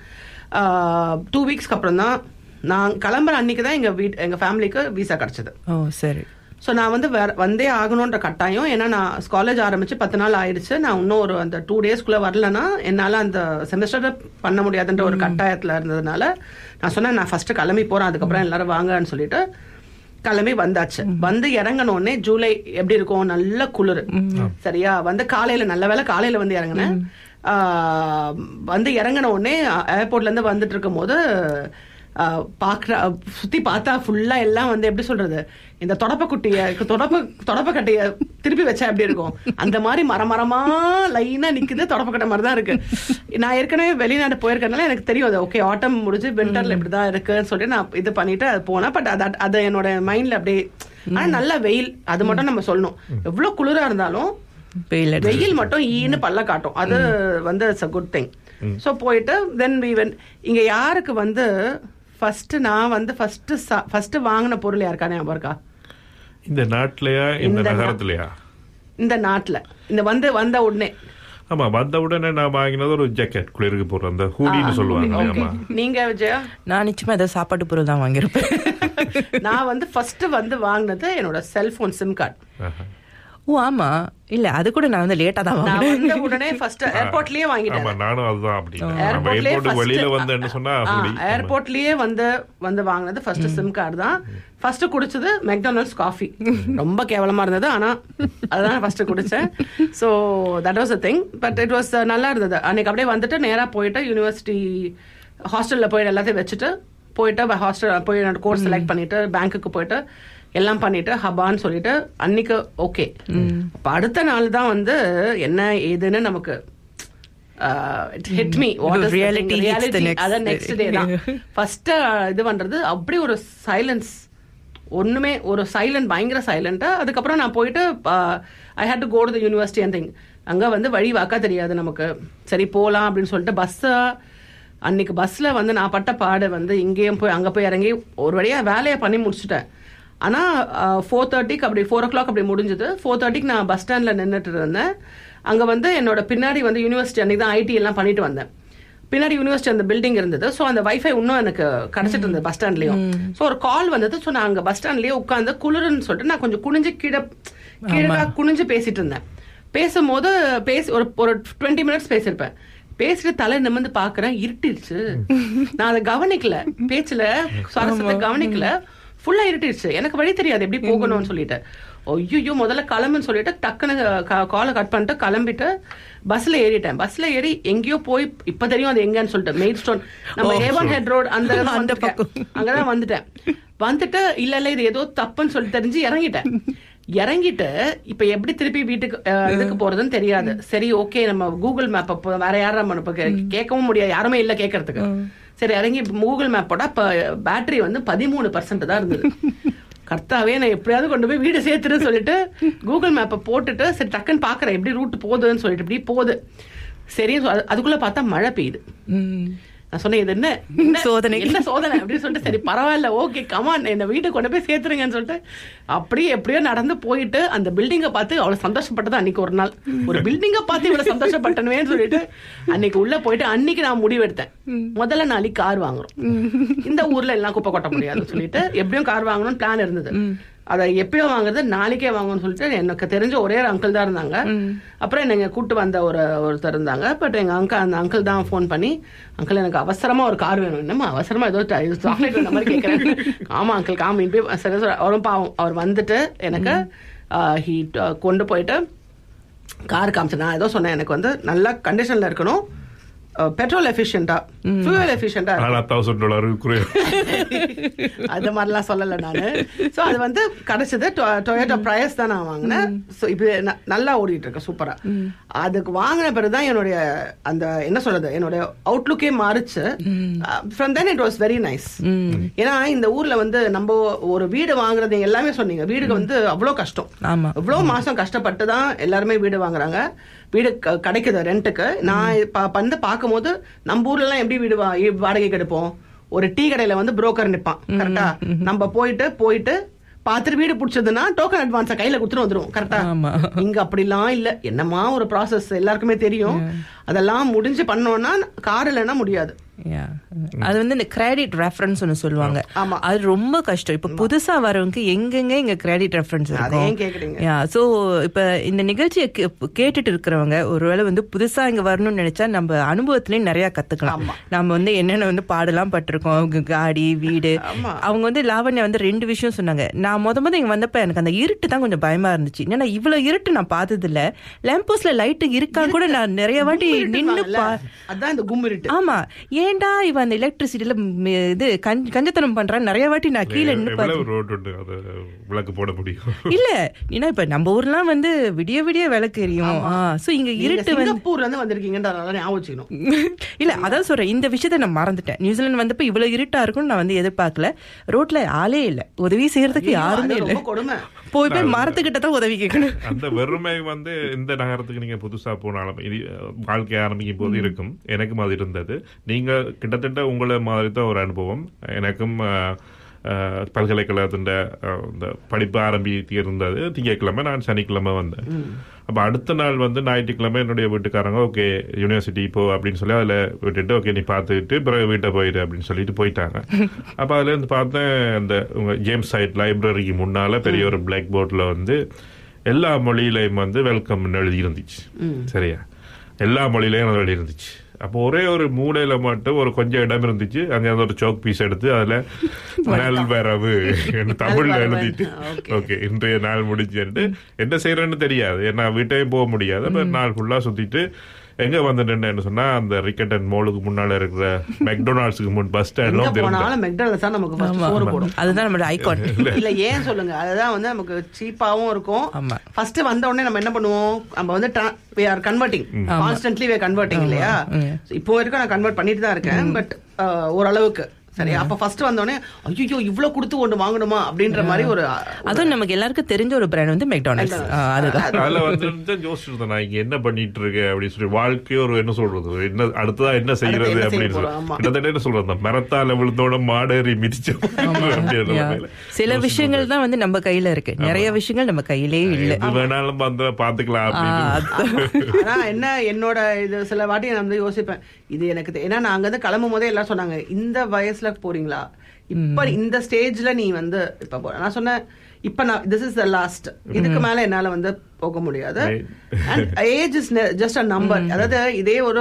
டூ வீக்ஸ்க்கு அப்புறம் தான் நான் கிளம்புற அன்னைக்கு தான் எங்க வீட் எங்க ஃபேமிலிக்கு விசா கிடைச்சது ஓ சரி ஸோ நான் வந்து வேற வந்தே ஆகணுன்ற கட்டாயம் ஏன்னா நான் காலேஜ் ஆரம்பிச்சு பத்து நாள் ஆயிடுச்சு நான் இன்னும் ஒரு அந்த டூ டேஸ்க்குள்ள வரலன்னா என்னால் அந்த செமஸ்டரை பண்ண முடியாதுன்ற ஒரு கட்டாயத்தில் இருந்ததுனால நான் சொன்னேன் நான் ஃபர்ஸ்ட் கிளம்பி போறேன் அதுக்கப்புறம் எல்லாரும் வாங்கன்னு சொல்லிட்டு கிளம்பி வந்தாச்சு வந்து இறங்கின உடனே ஜூலை எப்படி இருக்கும் நல்ல குளிர் சரியா வந்து காலையில நல்ல வேளை காலையில வந்து இறங்கினேன் ஆஹ் வந்து இறங்கின உடனே ஏர்போர்ட்ல இருந்து வந்துட்டு இருக்கும் போது பாக்குற சுத்தி பார்த்தா ஃபுல்லா எல்லாம் வந்து எப்படி சொல்றது இந்த தொடப்ப குட்டிய தொடப்ப தொடப்ப கட்டைய திருப்பி வச்சா எப்படி இருக்கும் அந்த மாதிரி மரமரமா லைனா நிக்குது தொடப்ப கட்டை மாதிரி தான் இருக்கு நான் ஏற்கனவே வெளிநாடு போயிருக்கனால எனக்கு தெரியும் அது ஓகே ஆட்டம் முடிஞ்சு விண்டர்ல இப்படிதான் இருக்குன்னு சொல்லிட்டு நான் இது பண்ணிட்டு அது போனேன் பட் அது அது என்னோட மைண்ட்ல அப்படியே ஆனா நல்ல வெயில் அது மட்டும் நம்ம சொல்லணும் எவ்வளவு குளிரா இருந்தாலும் வெயில் அடி- வெயில் மட்டும் ஈன்னு பல்ல காட்டும் அது வந்து it's a good thing so போயிட்டு தென் வி வென் இங்க யாருக்கு வந்து ஃபர்ஸ்ட் நான் வந்து ஃபர்ஸ்ட் ஃபர்ஸ்ட் வாங்கின பொருள் யாருக்கா ஞாபகம் இருக்கா இந்த நாட்டிலயா இந்த இந்த நா- நகரத்திலயா இந்த நாட்டுல இந்த வந்து வந்த உடனே ஆமா வந்த உடனே நான் வாங்கினது ஒரு ஜாக்கெட் குளிருக்கு போடுற அந்த ஹூடின்னு சொல்லுவாங்க Okay. ஆமா நீங்க விஜயா நான் நிச்சயமா ஏதாவது சாப்பாட்டு பொருள் தான் வாங்கியிருப்பேன் நான் வந்து ஃபர்ஸ்ட் வந்து வாங்கினது என்னோட செல்போன் சிம் கார்டு ஆஹா. ஓ ஆமா இல்ல அது கூட நான் வந்து லேட்டா தான் நான் வாங்கினேன் வந்த உடனே ஃபர்ஸ்ட் ஏர்போர்ட்லயே ஆமா வாங்கிட்டேன் நானும் அதுதான் அப்படி நம்ம ஏர்போர்ட்லயே ஏர்போர்ட் வெளியில வந்தேன்னு சொன்னா ஹூடி ஏர்போர்ட்லயே வந்து வந்து வாங்கினது ஃபர்ஸ்ட் சிம் கார்டு தான் ஃபர்ஸ்ட் குடிச்சது மெக்டானல்ட்ஸ் காஃபி ரொம்ப கேவலமா இருந்தது ஆனா அதுதான் ஃபர்ஸ்ட் குடிச்சேன் so that was a thing but it was நல்லா இருந்தது அன்னைக்கு அப்படியே வந்துட்டு நேரா போயிட்டு யூனிவர்சிட்டி ஹாஸ்டல்ல போயிட்டு எல்லாத்தையும் வச்சுட்டு போயிட்டு ஹாஸ்டல் போய் என்னோட கோர்ஸ் செலக்ட் பண்ணிட்டு பேங்க்குக்கு போயிட்டு எல்லாம் பண்ணிட்டு ஹபான்னு சொல்லிட்டு அன்னைக்கு ஓகே அப்ப அடுத்த நாள் தான் வந்து என்ன ஏதுன்னு நமக்கு hit me Reality hits the next அதான் நெக்ஸ்ட் டே தான் ஃபர்ஸ்ட் இது பண்றது அப்படி ஒரு சைலன்ஸ் ஒண்ணுமே ஒரு சைலண்ட் பயங்கர சைலண்டா அதுக்கப்புறம் நான் போயிட்டு I had to go to the university and thing அங்க வந்து வழி வாக்கா தெரியாது நமக்கு சரி போலாம் அப்படின்னு சொல்லிட்டு பஸ்ஸா அன்னைக்கு பஸ்ல வந்து நான் பட்ட பாடு வந்து இங்கேயும் போய் அங்க போய் இறங்கி ஒரு வழியா வேலையை பண்ணி முடிச்சுட்டேன் ஆனா ஃபோர் தேர்ட்டிக்கு அப்படி ஃபோர் ஓ கிளாக் அப்படி முடிஞ்சது ஃபோர் தேர்ட்டிக்கு நான் பஸ் ஸ்டாண்ட்ல நின்றுட்டு இருந்தேன் அங்க வந்து என்னோட பின்னாடி வந்து யூனிவர்சிட்டி அன்னைக்கு தான் ஐடி எல்லாம் பண்ணிட்டு வந்தேன் பின்னாடி யூனிவர்சிட்டி அந்த பில்டிங் இருந்தது ஸோ அந்த வைஃபை இன்னும் எனக்கு கிடைச்சிட்டு இருந்தது பஸ் ஸ்டாண்ட்லயும் ஸோ ஒரு கால் வந்தது ஸோ நான் அங்க பஸ் ஸ்டாண்ட்லயே உட்காந்து குளிருன்னு சொல்லிட்டு நான் கொஞ்சம் குனிஞ்சு கீழே கீழே குனிஞ்சு பேசிட்டு இருந்தேன் பேசும்போது பேசி ஒரு ஒரு டுவெண்ட்டி மினிட்ஸ் பேசியிருப்பேன் பேசிட்டு தலை நிமிர்ந்து பாக்குறேன் இருட்டிருச்சு நான் அதை கவனிக்கல பேச்சுல சுவாரஸ்யத்தை கவனிக்கல ஃபுல்லா இருட்டிருச்சு எனக்கு வழி தெரியாது எப்படி போகணும்னு சொல்லிட்டு ஐயோ முதல்ல கிளம்புன்னு சொல்லிட்டு டக்குன்னு காலை கட் பண்ணிட்டு கிளம்பிட்டு பஸ்ல ஏறிட்டேன் பஸ்ல ஏறி எங்கேயோ போய் இப்ப தெரியும் அது எங்கன்னு சொல்லிட்டு மெயின் ஸ்டோன் நம்ம ஹேவன் ஹெட் ரோட் அந்த இடத்துல அந்த வந்துட்டேன். அங்கதான் வந்துட்டேன் வந்துட்டு இல்ல இல்ல இது ஏதோ தப்புன்னு சொல்லி தெரிஞ்சு இறங்கிட்டேன் இறங்கிட்டு இப்ப எப்படி திருப்பி வீட்டுக்கு அஹ், இதுக்கு போறதுன்னு தெரியாது சரி ஓகே நம்ம கூகுள் மேப் வேற யாரும் நம்ம இப்ப கே- கேட்கவும் முடியாது யாருமே இல்ல கேட்கறதுக்கு சரி இறங்கி கூகுள் மேப் போட்டா இப்ப பேட்டரி வந்து பதிமூணு பர்சன்ட் தான் இருந்தது கர்த்தாவே நான் எப்படியாவது கொண்டு போய் வீடு சேர்த்துன்னு சொல்லிட்டு கூகுள் மேப்பை போட்டுட்டு சரி டக்குன்னு பாக்குறேன் எப்படி ரூட் போகுதுன்னு சொல்லிட்டு இப்படி போகுது சரி அதுக்குள்ள பார்த்தா மழை பெய்யுது ம். நான் சொன்னேன் இது என்ன என்ன- சோதனை. என்ன சோதனை அப்படின்னு சொல்லிட்டு சரி பரவாயில்ல ஓகே கமான் என்ன வீட்டுக்கு கொண்டு போய் சேர்த்துருங்கன்னு சொல்லிட்டு அப்படியே எப்படியோ நடந்து போயிட்டு அந்த பில்டிங்கை பார்த்து அவ்வளவு சந்தோஷப்பட்டது அன்னைக்கு ஒரு நாள் ஒரு பில்டிங்கை பார்த்து இவ்வளவு சந்தோஷப்பட்டனுவேன்னு சொல்லிட்டு அன்னைக்கு உள்ள போயிட்டு அன்னைக்கு நான் முடிவெடுத்தேன் முதல்ல நாளைக்கு கார் வாங்குறோம் இந்த ஊர்ல எல்லாம் குப்பை கொட்ட முடியாதுன்னு சொல்லிட்டு எப்படியும் கார் வாங்கணும்னு பிளான் இருந்தது அதை எப்பயோ வாங்குறது நாளைக்கே வாங்கணும்னு சொல்லிட்டு எனக்கு தெரிஞ்ச ஒரே ஒரு அங்கிள் தான் இருந்தாங்க அப்புறம் என்னங்க கூட்டு வந்த ஒரு ஒருத்தர் இருந்தாங்க பட் எங்க அங்கிள் அந்த அங்கிள் தான் ஃபோன் பண்ணி அங்கிள் எனக்கு அவசரமா ஒரு கார் வேணும் என்னம்மா அவசரமா ஏதோ சாக்லேட் வேணும் மாதிரி கேட்கறேன் ஆமா அங்கிள் காமி போய் சரி சரி அவரும் பாவம் அவர் வந்துட்டு எனக்கு ஹீ கொண்டு போயிட்டு கார் காமிச்சு நான் ஏதோ சொன்னேன் எனக்கு வந்து நல்ல கண்டிஷன்ல இருக்கணும் பெட்ரோல் எஃபிஷியண்டா ஃபியூவல் எஃபிஷியண்டா ஆனா தௌசண்ட் டாலர் அது மாதிரிலாம் சொல்லல நானு சோ அது வந்து கிடைச்சது டொயோட்டா பிரைஸ் தான் நான் வாங்கினேன் சோ இப்போ ந- நல்லா ஓடிட்டு இருக்கு சூப்பரா அதுக்கு வாங்கின பிறகுதான் என்னுடைய அந்த என்ன சொல்றது என்னுடைய அவுட்லுக்கே மாறுச்சு from then it was very nice ஏன்னா இந்த ஊர்ல வந்து நம்ம ஒரு வீடு வாங்குறது எல்லாமே சொன்னீங்க வீடுக்கு வந்து அவ்வளவு கஷ்டம் ஆமா. இவ்வளவு மாசம் கஷ்டப்பட்டு தான் எல்லாருமே வீடு வாங்குறாங்க வீடு க- கிடைக்குது ரெண்ட்டுக்கு நான் ப- வந்து பார்க்கும்போது நம்ம ஊர்ல எல்லாம் எப்படி வீடு வா- வாடகைக்கு எடுப்போம் ஒரு டீ கடையில வந்து புரோக்கர் நிப்பான் கரெக்டா நம்ம போயிட்டு போயிட்டு பாத்துட்டு வீடு பிடிச்சதுன்னா டோக்கன் அட்வான்ஸ கையில கொடுத்துட்டு வந்துருவோம் கரெக்டா ஆமா. இங்க அப்படிலாம் இல்ல என்னமா ஒரு ப்ராசஸ் எல்லாருக்குமே தெரியும் அதெல்லாம் முடிஞ்சு பண்ணோம்னா கார் இல்லைன்னா முடியாது Yeah. அது வந்து இந்த கிரெடிட் ரெஃபரன்ஸ் ஒன்னு சொல்லுவாங்க ஆமா. அது ரொம்ப கஷ்டம் இப்ப புதுசா வரவங்க எங்கெங்க இங்க கிரெடிட் ரெஃபரன்ஸ் அதை இருக்கும் ஏன் கேக்குறீங்க? யா சோ இப்ப இந்த நிகழ்ச்சியை கே- கேட்டுட்டு இருக்கிறவங்க ஒருவேளை வந்து புதுசா இங்க வரணும்னு நினைச்சா நம்ம அனுபவத்திலயும் நிறைய கத்துக்கலாம் ஆமா. நம்ம வந்து என்னென்ன வந்து பாடலாம் பட்டிருக்கோம் க- காடி வீடு ஆமா. அவங்க வந்து லாவண்யா வந்து ரெண்டு விஷயம் சொன்னாங்க நான் முத முத இங்க வந்தப்ப எனக்கு அந்த இருட்டு தான் கொஞ்சம் பயமா இருந்துச்சு ஏன்னா இவ்வளவு இருட்டு நான் பார்த்தது இல்ல லேம்போஸ்ட்ல லைட் இருக்கான்னு கூட நான் நிறைய வாட்டி நின்னு கும்மிருட்டுவாங்கல்ல, பா அதான் இந்த கும்மிருட்டு ஆமா ஏன்டா இவன் அந்த எலக்ட்ரிசிட்டில இது கஞ்ச- கஞ்சத்தனம் பண்றான் நிறைய வாட்டி நான் கீழே நின்னு எவ்வளவு பார்த்தேன் ரோடு உண்டு அது விளக்கு போட முடியும் இல்ல ஏன்னா இப்ப நம்ம ஊர்லாம் வந்து விடிய விடிய விளக்கு எரியும் சோ இங்க நீங்க இருட்டு வந்து சிங்கப்பூர்ல இருந்து வந்திருக்கீங்கன்றதால ஞாபகம் வச்சுக்கணும் இல்ல அதான் சொல்றேன் இந்த விஷயத்த நான் மறந்துட்டேன் நியூசிலாந்து வந்தப்ப இவ்வளவு இருட்டா இருக்கும்னு நான் வந்து எதிர்பார்க்கல ரோட்ல ஆளே இல்ல உதவி செய்யறதுக்கு ஐயோ, யாருமே அது இல்ல ரொம்ப கொடுமை போய் போய் மரத்துக்கிட்ட தான் உதவி கேட்கணும் அந்த வெறுமை வந்து இந்த நகரத்துக்கு நீங்க புதுசா போனாலும் இனி வாழ்க்கை ஆரம்பிக்கும் போது இருக்கும் எனக்கும் அது இருந்தது நீங்க கிட்டத்தட்ட உங்களை மாதிரி தான் ஒரு அனுபவம் எனக்கும் அஹ், அஹ், பல்கலைக்கழகத்தின் அஹ், இந்த படிப்பு ஆரம்பித்து இருந்தது திங்கட்கிழமை நான் சனிக்கிழமை வந்தேன் அப்ப அடுத்த நாள் வந்து ஞாயிற்றுக்கிழமை என்னுடைய வீட்டுக்காரங்க ஓகே யூனிவர்சிட்டி போ அப்படின்னு சொல்லி அதுல விட்டுட்டு ஓகே நீ பார்த்துக்கிட்டு பிறகு வீட்டை போயிடு அப்படின்னு சொல்லிட்டு போயிட்டாங்க அப்ப அதுல இருந்து பார்த்தேன் அந்த உங்க ஜேம்ஸ் சைட் லைப்ரரிக்கு முன்னால பெரிய ஒரு பிளாக் போர்ட்ல வந்து எல்லா மொழியிலையும் வந்து வெல்கம் எழுதி இருந்துச்சு சரியா எல்லா மொழியிலையும் அது எழுதி இருந்துச்சு அப்போ ஒரே ஒரு மூலையில மட்டும் ஒரு கொஞ்சம் இடம் இருந்துச்சு அங்க இருந்து ஒரு சோக் பீஸ் எடுத்து அதுல நல்வரவு என்று தமிழ்ல நல்வரவு. எழுதிட்டு Okay. ஓகே இன்றைய நாள் முடிஞ்சுட்டு என்ன செய்யறேன்னு தெரியாது ஏன்னா வீட்டையும் போக முடியாது அப்ப நாள் ஃபுல்லா சுத்திட்டு எங்க வந்து நின்னு சொன்னா அந்த ரிக்கெட்டன் மோலுக்கு முன்னால இருக்கிற மெக்டொனால்ட்ஸுக்கு முன் பஸ் எங்க ஸ்டாண்ட்ல வந்து இருந்தேன் போனாலும் மெக்டானல்ஸ் தான் நமக்கு first சோறு போடும் அதுதான் நம்மளோட ஐகான் இல்ல ஏன் சொல்லுங்க அதுதான் வந்து நமக்கு சீப்பாவும் இருக்கும் ஆமா. ஃபர்ஸ்ட் வந்த உடனே நம்ம என்ன பண்ணுவோம் நம்ம வந்து we are converting constantly we are converting இல்லையா So, இப்போ வரைக்கும் நான் கன்வெர்ட் பண்ணிட்டு தான் இருக்கேன் பட் ஓரளவுக்கு சரி அப்ப ஃபர்ஸ்ட் வந்த உடனே ஐயோ இவ்வளவு கொடுத்து ஒண்ணு வாங்கணுமா அப்படின்ற மாதிரி ஒரு அதுவும் நமக்கு எல்லாருக்கும் தெரிஞ்ச ஒரு பிராண்ட் வந்து மெக்டானல்ட்ஸ் அதுதான் அதுல வந்து யோசிச்சுட்டு இருந்தேன் நான் இங்க என்ன பண்ணிட்டு இருக்கேன் அப்படின்னு சொல்லி வாழ்க்கையே ஒரு என்ன சொல்றது என்ன அடுத்ததா என்ன செய்யறது என்ன செய்ய அப்படின்னு போறோம், சொல்லி ஆமா. கிட்டத்தட்ட என்ன சொல்றது அந்த மரத்தால விழுந்தோட மாடேறி மிதிச்ச அப்படின்ற Yeah. நிலையில. சில விஷயங்கள் தான் வந்து நம்ம கையில இருக்கு நிறைய விஷயங்கள் நம்ம கையிலே இல்ல எது வேணாலும் வந்து பாத்துக்கலாம் ஆ, அப்படின்னு அது- ஆனா என்ன என்னோட இது சில வாட்டி நான் வந்து யோசிப்பேன் இது எனக்கு தெ- ஏன்னா நான் அங்க இருந்து கிளம்பும் போதே எல்லாம் சொன்னாங்க இந்த வயசுல போறீங்களா இப்ப இந்த ஸ்டேஜ்ல நீ வந்து இப்ப போ- நான் சொன்னேன் இப்ப நான் திஸ் இஸ் த லாஸ்ட் இதுக்கு மேல என்னால வந்து போக முடியாது and age is just a number அதாவது இதே ஒரு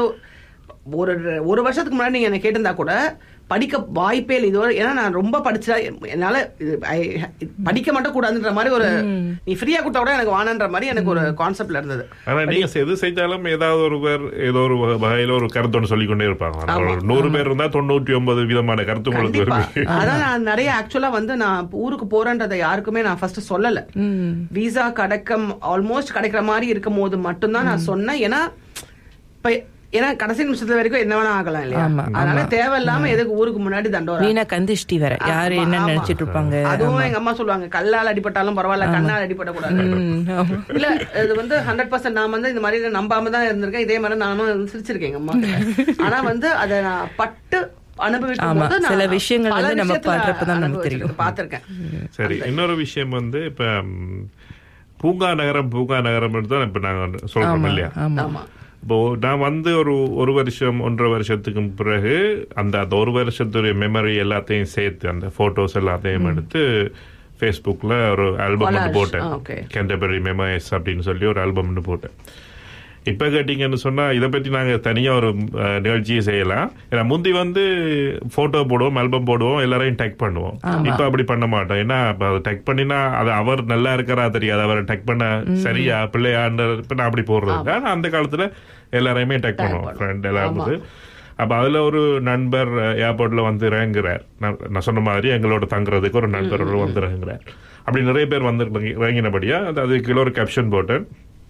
ஒரு ஒரு வருஷத்துக்கு முன்னாடி நீங்க என்ன கேட்டிருந்தா கூட படிக்க வாய்ப்பே இல்லை இது ஒரு- ஏன்னா நான் ரொம்ப படிச்சா என்னால இது I- படிக்க மட்டும் கூடாதுன்ற மாதிரி ஒரு நீ ஃப்ரீயா கொடுத்தா கூட எனக்கு வானன்ற மாதிரி எனக்கு ஒரு கான்செப்ட்ல இருந்தது ஆனா நீங்க எது செஞ்சாலும் ஏதாவது ஒரு பேர் ஏதோ ஒரு வகையில ஒரு கருத்தோடு சொல்லிக் கொண்டே இருப்பாங்க ஆனா ஒரு நூறு பேர் இருந்தா தொண்ணூற்றி ஒன்பது விதமான கருத்து உங்களுக்கு கண்டிப்பா வரும் அதான் நான் நிறைய ஆக்சுவலா வந்து நான் ஊருக்கு போறேன்றதை யாருக்குமே நான் ஃபர்ஸ்ட் சொல்லல விசா கிடைக்கும் ஆல்மோஸ்ட் கிடைக்கிற மாதிரி இருக்கும் போது மட்டும்தான் நான் சொன்னேன் ஏன்னா இப்ப ஏன்னா கடைசி நிமிஷத்துல வரைக்கும் என்ன வேணா ஆகலாம் இல்லையா ஆமா, அதனால தேவையில்லாம எதுக்கு ஊருக்கு முன்னாடி தண்டோரா வீணா கந்திஷ்டி வேற யாரு ஆமா, என்ன ஆமா. நினைச்சிட்டு இருப்பாங்க அதுவும் எங்க அம்மா சொல்லுவாங்க கல்லால் அடிபட்டாலும் பரவாயில்ல கண்ணால் அடிபட கூடாது ம், ஆமா. இல்ல இது வந்து ஹண்ட்ரட் பர்சன்ட் நான் வந்து இந்த மாதிரி நம்பாம தான் இருந்திருக்கேன் இதே மாதிரி நானும் சிரிச்சிருக்கேன் எங்க அம்மா கிட்ட. ஆனா வந்து அதை நான் பட்டு அனுபவிக்கும் ஆமா, போது நான் சில விஷயங்கள் பல வந்து நம்ம விஷயத்துல படுறப்பதான் நமக்கு அனுபவிச்சிருக்கேன், தெரியும். பார்த்திருக்கேன் சரி இன்னொரு விஷயம் வந்து இப்ப ம், பூங்கா நகரம் பூங்கா நகரம் தான் இப்ப நாங்க சொல்றோம் இல்லையா ஆமா ஆமா இப்போ நான் வந்து ஒரு ஒரு வருஷம் ஒன்றரை வருஷத்துக்கு பிறகு அந்த அந்த ஒரு வருஷத்துடைய மெமரி எல்லாத்தையும் சேர்த்து அந்த போட்டோஸ் எல்லாத்தையும் எடுத்து ஃபேஸ்புக்கில் ஒரு ஆல்பம் வந்து Collage. போட்டேன் ஆ, okay. கேண்டபரி மெமரிஸ் அப்படின்னு சொல்லி ஒரு ஆல்பம் வந்து போட்டேன் இப்போ கேட்டிங்கன்னு சொன்னா இதை பற்றி நாங்கள் தனியாக ஒரு அஹ், நிகழ்ச்சியை செய்யலாம் ஏன்னா முந்தி வந்து ஃபோட்டோ போடுவோம் ஆல்பம் போடுவோம் எல்லாரையும் டெக் பண்ணுவோம் இப்போ அப்படி பண்ண மாட்டோம் ஏன்னா இப்போ அதை டெக் பண்ணினா அது அவர் நல்லா இருக்கிறா தெரியாது அவரை டெக் பண்ண சரியா பிள்ளையாண்டு இப்போ நான் அப்படி போடுறது இல்லை ஆனால் அந்த காலத்தில் எல்லாரையுமே டெக் பண்ணுவோம் ஃப்ரெண்ட் எல்லாம் வந்து அப்ப அதுல ஒரு நண்பர் ஏர்போர்ட்ல வந்து இறங்குறார் நான் நான் சொன்ன மாதிரி எங்களோட தங்குறதுக்கு ஒரு நண்பர் ஒரு வந்து இறங்குறார் அப்படி நிறைய பேர் வந்து இறங்கினபடியா அது அதுக்கு ஒரு கேப்ஷன் போட்டேன்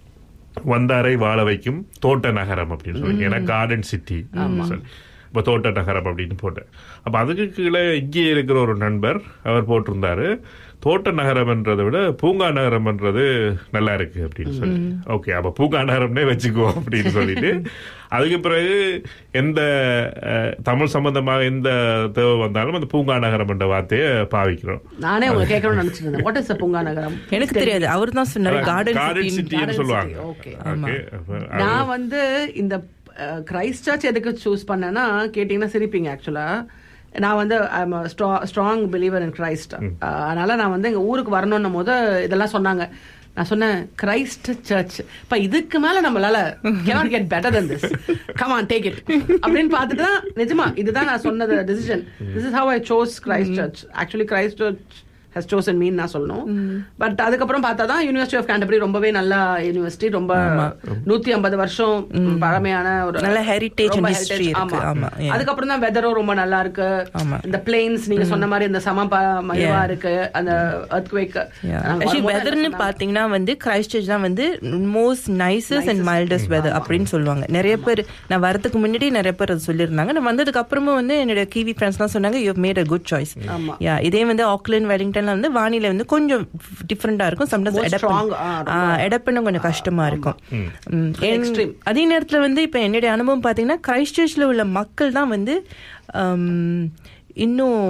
வந்தாரை வாழ வைக்கும் தோட்ட நகரம் அப்படின்னு சொல்லி ஏன்னா கார்டன் சிட்டி சொல்லி இப்போ தோட்ட நகரம் அப்படின்னு போட்டேன் அப்ப அதுக்கு கீழே இங்கே இருக்கிற ஒரு நண்பர் அவர் போட்டிருந்தாரு தோட்ட நகரம்ன்றதை விட பூங்கா நகரம்ன்றது நல்லா இருக்கு அப்படின்னு சொல்லி ஓகே அப்ப பூங்கா நகரம்னே வச்சுக்குவோம் அப்படின்னு சொல்லிட்டு அதுக்கு பிறகு எந்த அஹ், தமிழ் சம்பந்தமாக எந்த தேவை வந்தாலும் அந்த பூங்கா நகரம் என்ற வார்த்தையை பாவிக்கிறோம் நானே உங்களை கேட்கணும்னு நினைச்சிட்டு இருந்தேன் வாட் இஸ் பூங்கா நகரம் எனக்கு தெரியாது அவர் தான் சொன்னாரு கார்டன் கார்டன் சிட்டின்னு சொல்லுவாங்க okay. ஓகே அப்ப நான் வந்து இந்த கிரைஸ்ட் சர்ச் எதுக்கு சூஸ் பண்ணேன்னா கேட்டீங்கன்னா சிரிப்பீங்க ஆக்சுவலா நான் வந்து ஸ்ட்ராங் பிலீவர் இன் கிரைஸ்ட் அதனால நான் வந்து எங்க ஊருக்கு வரணும்னும் போது இதெல்லாம் சொன்னாங்க நான் சொன்னேன் கிரைஸ்ட் சர்ச் இப்ப இதுக்கு மேல நம்மளால cannot get better than this come on take it அப்படின்னு பார்த்துட்டு தான் நிஜமா இதுதான் நான் சொன்னது decision this is how I chose Christ Church actually Christ Church has chosen me நான் சொல்லணும் பட் அதுக்கப்புறம் பார்த்தா தான் யூனிவர்சிட்டி ஆஃப் கேண்டபரி ரொம்பவே நல்ல யூனிவர்சிட்டி ரொம்ப நூத்தி ஐம்பது வருஷம் பழமையான ஒரு நல்ல heritage and ரொம்ப history heritage, இருக்கு. ஆமா, yeah. அதுக்கப்புறம் தான் வெதரும் ரொம்ப நல்லா இருக்கு ஆமா. இந்த பிளேன்ஸ் நீங்க சொன்ன மாதிரி இந்த சம மயவா இருக்கு அந்த earthquake ஆக்சுவலி வெதர்னு பாத்தீங்கன்னா வந்து கிரைஸ்ட் சர்ச் தான் வந்து most nicest and mildest weather அப்படின்னு சொல்லுவாங்க நிறைய பேர் நான் வரதுக்கு முன்னாடி நிறைய பேர் அது சொல்லியிருந்தாங்க நான் வந்ததுக்கு அப்புறமும் வந்து என்னோட கிவி ஃப்ரெண்ட்ஸ்லாம் சொன்னாங்க you made a good choice ஆமா. யா இதே வந்து ஆக்லாண்ட் வெலிங்டன்ல வந்து வானிலை வந்து கொஞ்சம் டிஃப்ரெண்டா இருக்கும் More சம்டைம்ஸ் strong, ஆ, ரொம்ப. எடப்பண்ண கொஞ்சம் கஷ்டமா இருக்கும் ம், என்- Extreme. அதே நேரத்துல வந்து இப்ப என்னுடைய அனுபவம் பாத்தீங்கன்னா கிரைஸ்ட் சர்ச்ல உள்ள மக்கள் தான் வந்து ஹம், இன்னும்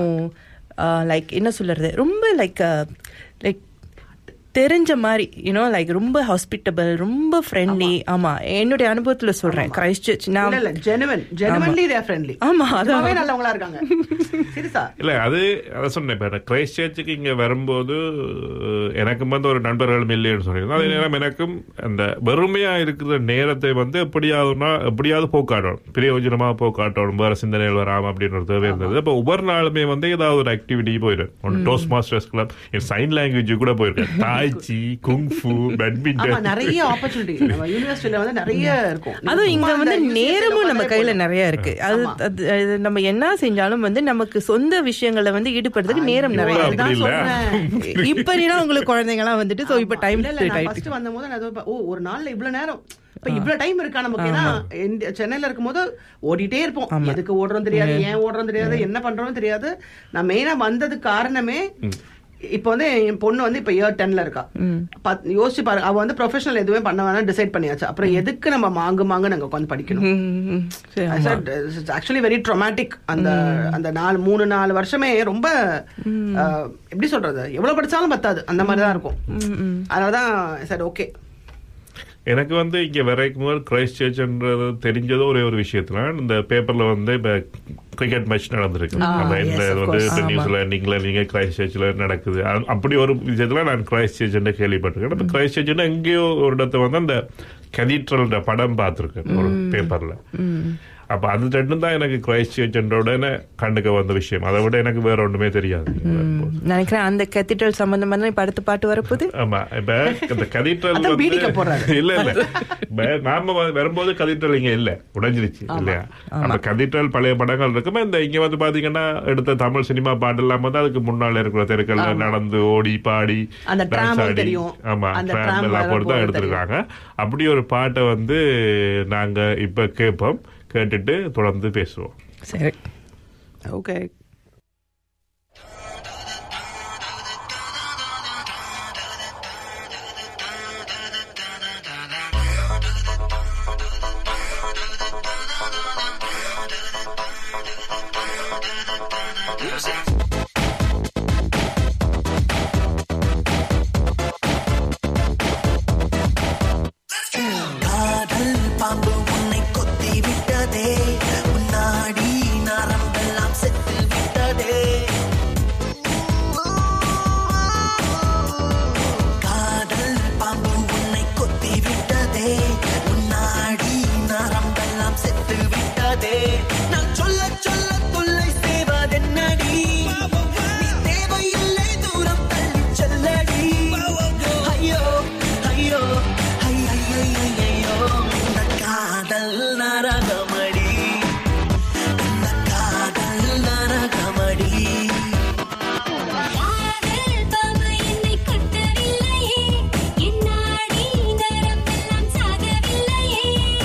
லைக் என்ன சொல்றது ரொம்ப லைக் லைக் தெரிஞ்ச மாதிரி யூனோ லைக் ரொம்ப ஹாஸ்பிட்டபிள் ரொம்ப ஃப்ரெண்ட்லி ஆமா என்னுடைய அனுபவத்துல சொல்றேன் கிரைஸ்ட் சர்ச் இல்ல நான் இல்ல ஜெனுவன் ஜெனுவன்லி தே ஃப்ரெண்ட்லி ஆமா, அதான். அதாவே நல்லவங்களா இருக்காங்க சீரியஸா இல்ல அது அதை சொன்னேன் இப்ப கிரைஸ்ட் சர்ச்சுக்கு இங்க வரும்போது அஹ், எனக்கும் வந்து ஒரு நண்பர்களும் இல்லைன்னு சொல்லியிருந்தோம் அதே நேரம் எனக்கும் அந்த வெறுமையா இருக்கிற நேரத்தை வந்து எப்படியாவதுனா எப்படியாவது போக்காட்டணும் பிரயோஜனமா போக்காட்டணும் வேற சிந்தனைகள் வராம அப்படின்னு ஒரு தேவை இருந்தது அப்ப ஒவ்வொரு நாளுமே வந்து ஏதாவது ஒரு ஆக்டிவிட்டி போயிடும் ஒரு Toastmasters club sign language கூட போயிருக்கேன் தாய்ச்சி குங்ஃபு ஆமா பேட்மிண்டன் நிறைய ஆப்பர்ச்சுனிட்டி நம்ம யூனிவர்சிட்டியில வந்து நிறைய இருக்கும் அதுவும் இங்க சும்மா வந்து அந்த நேரமும் நம்ம UCL கையில போதும். நிறைய இருக்கு அது அது அது நம்ம என்ன செஞ்சாலும் வந்து நமக்கு சொந்த விஷயங்களை வந்து ஈடுபடுறதுக்கு நேரம் ஐயோ, நிறைய அப்படி இருக்கு இல்ல. சொல்றேன். இப்ப நீனா உங்களுக்கு குழந்தைங்க எல்லாம் வந்துட்டு சோ இப்ப டைம் இல்ல, இல்ல, நான் first வந்தபோது நான் ஏதோ ப- ஓ ஒரு நாள்ல இவ்வளவு நேரம் இப்ப இவ்வளவு டைம் இருக்கா நமக்கு ஏன்னா இந்த சென்னையில இருக்கும்போது ஓடிட்டே இருப்போம் எதுக்கு ஓடுறோம் தெரியாது ஏன் ஓடுறோம் தெரியாது என்ன பண்றோம் தெரியாது நான் மெயினா வந்ததுக்கு காரணமே இப்ப வந்து என் பொண்ணு வந்து இப்ப இயர் டென்ல இருக்கா பத்- யோசிச்சு பாருங்க அவ வந்து ப்ரொஃபஷனல் எதுவுமே பண்ண வேணாம் டிசைட் பண்ணியாச்சு அப்புறம் எதுக்கு நம்ம மாங்கு மாங்கு நாங்க உட்காந்து படிக்கணும் ஆக்சுவலி வெரி ட்ரொமேட்டிக் அந்த அந்த நாலு மூணு நாலு வருஷமே ரொம்ப அஹ், எப்படி சொல்றது எவ்வளவு படிச்சாலும் பத்தாது அந்த மாதிரி தான் இருக்கும் அதனாலதான் சார் ஓகே எனக்கு வந்து இங்க வரைக்கும் போது கிரைஸ்ட் சர்ச்ன்றது தெரிஞ்சது ஒரே ஒரு விஷயத்துல இந்த பேப்பர்ல வந்து இப்ப கிரிக்கெட் மேட்ச் நடந்திருக்கு அந்த இந்த yes, of வந்து course. இப்ப நியூசிலாந்து இங்கிலாந்து நீங்க கிரைஸ்ட் சர்ச்ல நடக்குது அது- அப்படி ஒரு விஷயத்துல நான் கிரைஸ்ட் சர்ச் கேள்விப்பட்டிருக்கேன் இப்ப கிரைஸ்ட் சர்ச் எங்கேயோ ஒரு இடத்துல வந்து அந்த கதீட்ரல் படம் பார்த்திருக்கேன் ஒரு பேப்பர்ல அப்ப அது ரெண்டும் தான் எனக்கு கிரைஸ்ட் சர்ச் உடனே கண்ணுக்கு வந்த விஷயம் அதை விட எனக்கு வேற ஒண்ணுமே தெரியாது நினைக்கிறேன் அந்த கத்தீட்ரல் சம்பந்தமா தான் இப்ப அடுத்த பாட்டு வரப்போகுது ஆமா இப்ப இந்த கதீட்ரல் அதான் பீடிக்க போறாரு. இல்ல இல்ல இப்ப நாம வ- வரும்போது கதீட்ரல் இங்க இல்ல உடைஞ்சிருச்சு இல்லையா அந்த கதீட்ரல் பழைய படங்கள் இருக்குமே இந்த இங்க வந்து பாத்தீங்கன்னா எடுத்த தமிழ் சினிமா பாட்டெல்லாம் வந்து அதுக்கு முன்னால இருக்கிற தெருக்கள்ல நடந்து ஓடி பாடி அந்த dance tram ஆடி, தெரியும். ஆமா அந்த tram tram எல்லாம் மேல போட்டு தான் போறது எடுத்திருக்காங்க அப்படி ஒரு பாட்டை வந்து நாங்க இப்ப கேட்போம் கேட்டுட்டு தொடர்ந்து பேசுவோம் சரி ஓகே காதல் பாம்பு உன்னை கொத்தி விட்டதே முன்னாடி நரம்பெல்லாம் செத்து விட்டதே காதல் பாம்பு உன்னை கொத்தி விட்டதே முன்னாடி நரம்பெல்லாம் செத்து விட்டதே நான் சொல்ல சொல்ல தொல்லை செய்வதென்னடி நீ தேவையில்லை தூரம் தள்ளி செல்லடி ஐயோ ஐயோ ஐயோ இந்த காதல் நரகமடி இந்த காதல் நரகமடி காதல் பாம்பு என்னை கொத்தவில்லையே என்னாடி நரம்பெல்லாம் சாகவில்லையே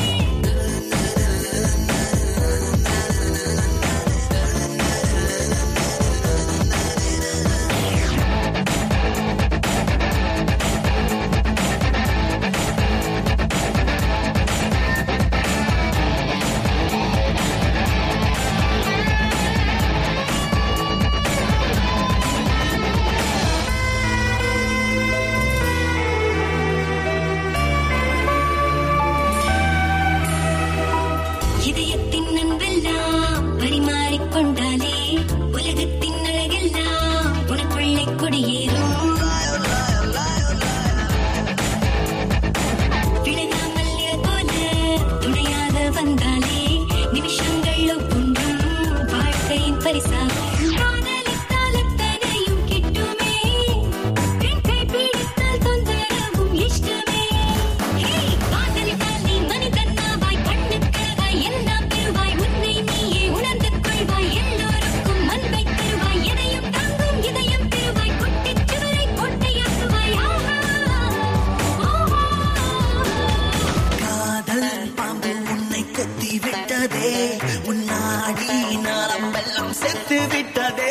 இதயத்தின் அன்பெல்லாம் பரிமாறிக்கொண்டாலே உலகத்தின் அழகெல்லாம் உனக்குள்ளே கொடியேறும் விலகாமல் இரு போல துணையாக வந்தாலே நிமிஷங்கள் ஒவ்வொன்றும் வாழ்க்கையின் பரிசாகும் காதலித்தால் எத்தனையும் கிட்டுமே பெண் கை பிடித்தால் தொந்தரவும் இஷ்டமே ஹே, காதலித்தால் நீ மனிதனாவாய் கண்ணுக்காய் எல்லாம் பெறுவாய் உன்னை நீயே உணர்ந்து கொள்வாய் எல்லோருக்கும் அன்பை தருவாய் எதையும் தாங்கும் இதயம் பெறுவாய் கொட்டிச் சுவரை கோட்டையாக்குவாய் ஆஹா ஆஹா காதல் பாம்பு உன்னை கொத்தி விட்டதே உன்னாடி நரம்பெல்லாம் செத்து விட்டதே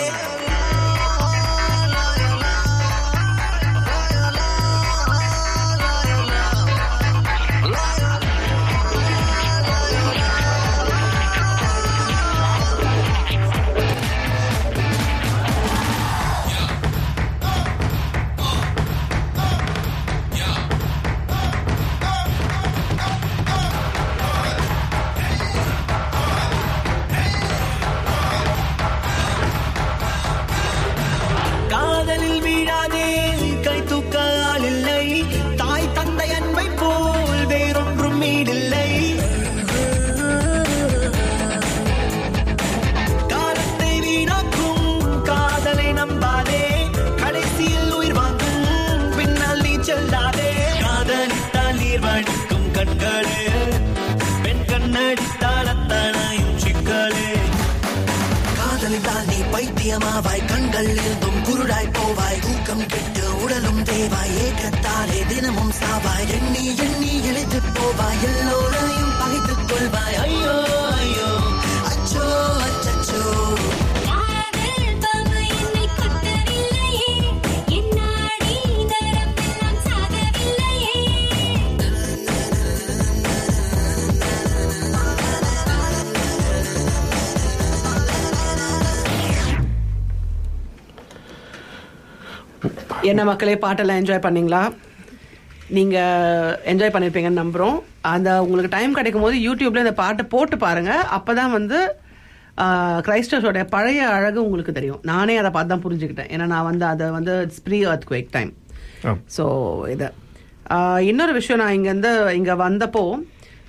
காதலில் வீழாதே கை தூக்க ஆள் இல்லை தாய் தந்தை அன்பை போல் வேறொன்றும் மீடில்லை காலத்தை வீணாக்கும் காதலை நம்பாதே கடைசியில் உயிர் வாங்கும் பின்னால் நீ செல்லாதே காதலித்தால் நீர் வடிக்கும் கண்களே பெண் கண்ணடித்தால் அத்தனையும் சிக்கலே காதலித்தால் நீ பைத்தியமாவாய் கண்கள் இருந்தும் குருடாய் போவாய் தூக்கம் கெட்டு உடலும் தேவாய் ஏக்கத்தாலே தினமும் சாவாய் எண்ணி எண்ணி இழைத்து போவாய் எல்லோரையும் பகைத்துக் கொள்வாய் ஐயோ ஐயோ அச்சோ அச்சச்சோ காதல் பாம்பு என்னை கொத்தவில்லையே என்னாடி நரம்பெல்லாம் சாகவில்லையே என்ன மக்களே பாட்டெல்லாம் என்ஜாய் பண்ணீங்களா நீங்க என்ஜாய் பண்ணிருப்பீங்கன்னு நம்புறோம் அந்த உங்களுக்கு டைம் கிடைக்கும் போது யூடியூப்ல இந்த பாட்டை போட்டு பாருங்க அப்பதான் வந்து கிரைஸ்டர்ஸோட பழைய அழகு உங்களுக்கு தெரியும் நானே அதை பார்த்து தான் புரிஞ்சுக்கிட்டேன் ஏன்னா நான் வந்து அதை வந்து ப்ரீ அர்த் குவேக் டைம் ஆம். ஸோ இது ஆஹ் இன்னொரு விஷயம் நான் இங்கேருந்து இங்கே வந்தப்போ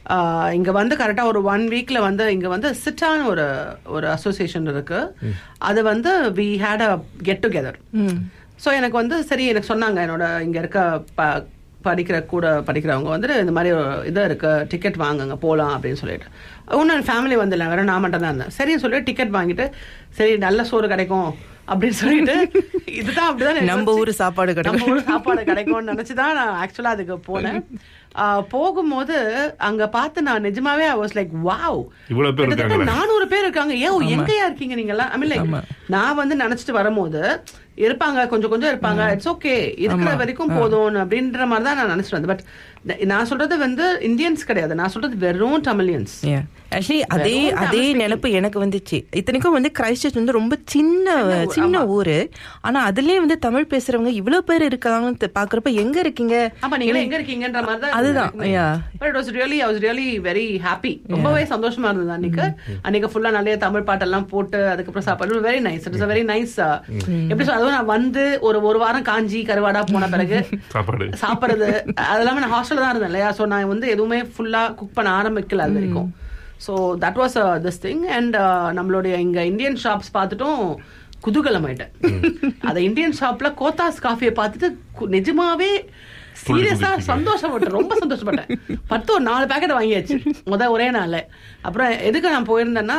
ஆஹ் இங்க வந்து கரெக்டா ஒரு ஒன் வீக்ல வந்து இங்க வந்து சிட்டான ஒரு ஒரு அசோசியேஷன் இருக்கு அது வந்து we had a get together so எனக்கு வந்து சரி எனக்கு சொன்னாங்க என்னோட இங்க இருக்க ப படிக்கிற கூட படிக்கிறவங்க வந்துட்டு இந்த மாதிரி ஒரு இது இருக்கு டிக்கெட் வாங்குங்க போகலாம் அப்படின்னு சொல்லிட்டு ஒன்றும் ஃபேமிலி வந்துல வேற நான் மட்டும் தான் இருந்தேன் சரின்னு சொல்லிட்டு டிக்கெட் வாங்கிட்டு சரி நல்ல சோறு கிடைக்கும் அப்படின்னு சொல்லிட்டு இதுதான் அப்படிதான் எனக்கு நம்ம வந்துச்சு. ஊரு சாப்பாடு கிடைக்கும். நம்ம ஊரு சாப்பாடு கிடைக்கும்னு நினைச்சுதான் நான் ஆக்சுவலா அதுக்கு போனேன் ஆஹ் போகும்போது அங்க பார்த்து நான் நிஜமாவே ஐ வாஸ் லைக் வாவ் இவ்வளவு பேர் இருக்காங்களா? நானூறு பேர் இருக்காங்க ஏன் எங்கயா இருக்கீங்க நீங்க எல்லாம் ஐ மீன் லைக் நான் வந்து நினைச்சிட்டு வரும்போது இருப்பாங்க கொஞ்சம் கொஞ்சம் இருப்பாங்க இட்ஸ் ஓகே இருக்கிற வரைக்கும் போதும் அப்படின்ற மாதிரி தான் நான் நினைச்சிட்டு வந்தேன் பட் நான் சொல்றது வந்து இந்தியன்ஸ் கிடையாது நான் சொல்றது வெறும் தமிழியன்ஸ் ஆக்சுவலி அதே வெறும் அதே தமிழ் நினைப்பு எனக்கு வந்துச்சு இத்தனைக்கும் வந்து கிரைஸ்ட் சர்ச் வந்து ரொம்ப சின்ன சின்ன ஊரு ஆனா அதுலயே வந்து தமிழ் பேசுறவங்க இவ்வளவு பேர் இருக்காங்கன்னு தெ- பாக்குறப்ப எங்க இருக்கீங்க ஆமா நீங்க எங்க இருக்கீங்கன்ற மாதிரி தான் அதுதான், yeah. But it was really I was really very happy ரொம்பவே சந்தோஷமா இருந்தது அன்னைக்கு அன்னைக்கு ஃபுல்லா நிறைய தமிழ் பாட்டெல்லாம் போட்டு அதுக்கப்புறம் சாப்பாடு very nice it's very nice எப்படி சொல்ல அதுவும் நான் வந்து ஒரு ஒரு வாரம் காஞ்சி கருவாடா போன பிறகு சாப்பாடு சாப்பிடுறது அது இல்லாம நான் ஹாஸ்டல்ல தான் இருந்தேன் இல்லையா ஸோ நான் வந்து எதுவுமே ஃபுல்லா குக் பண்ண ஆரம்பிக்கல அது வரைக்கும் so that was this thing and நம்மளுடைய இங்க இந்தியன் ஷாப்ஸ் பார்த்துட்டும் குதூகலமாயிட்டேன் அந்த இந்தியன் ஷாப்ல கோத்தாஸ் காஃபியை பார்த்துட்டு கு- நிஜமாவே சீரியஸா குதிச்சிங்க. சந்தோஷப்பட்டேன் ரொம்ப சந்தோஷப்பட்டேன் பத்து ஒரு நாலு பேக்கெட் வாங்கியாச்சு முத ஒரே நாள்ல அப்புறம் எதுக்கு நான் போயிருந்தேன்னா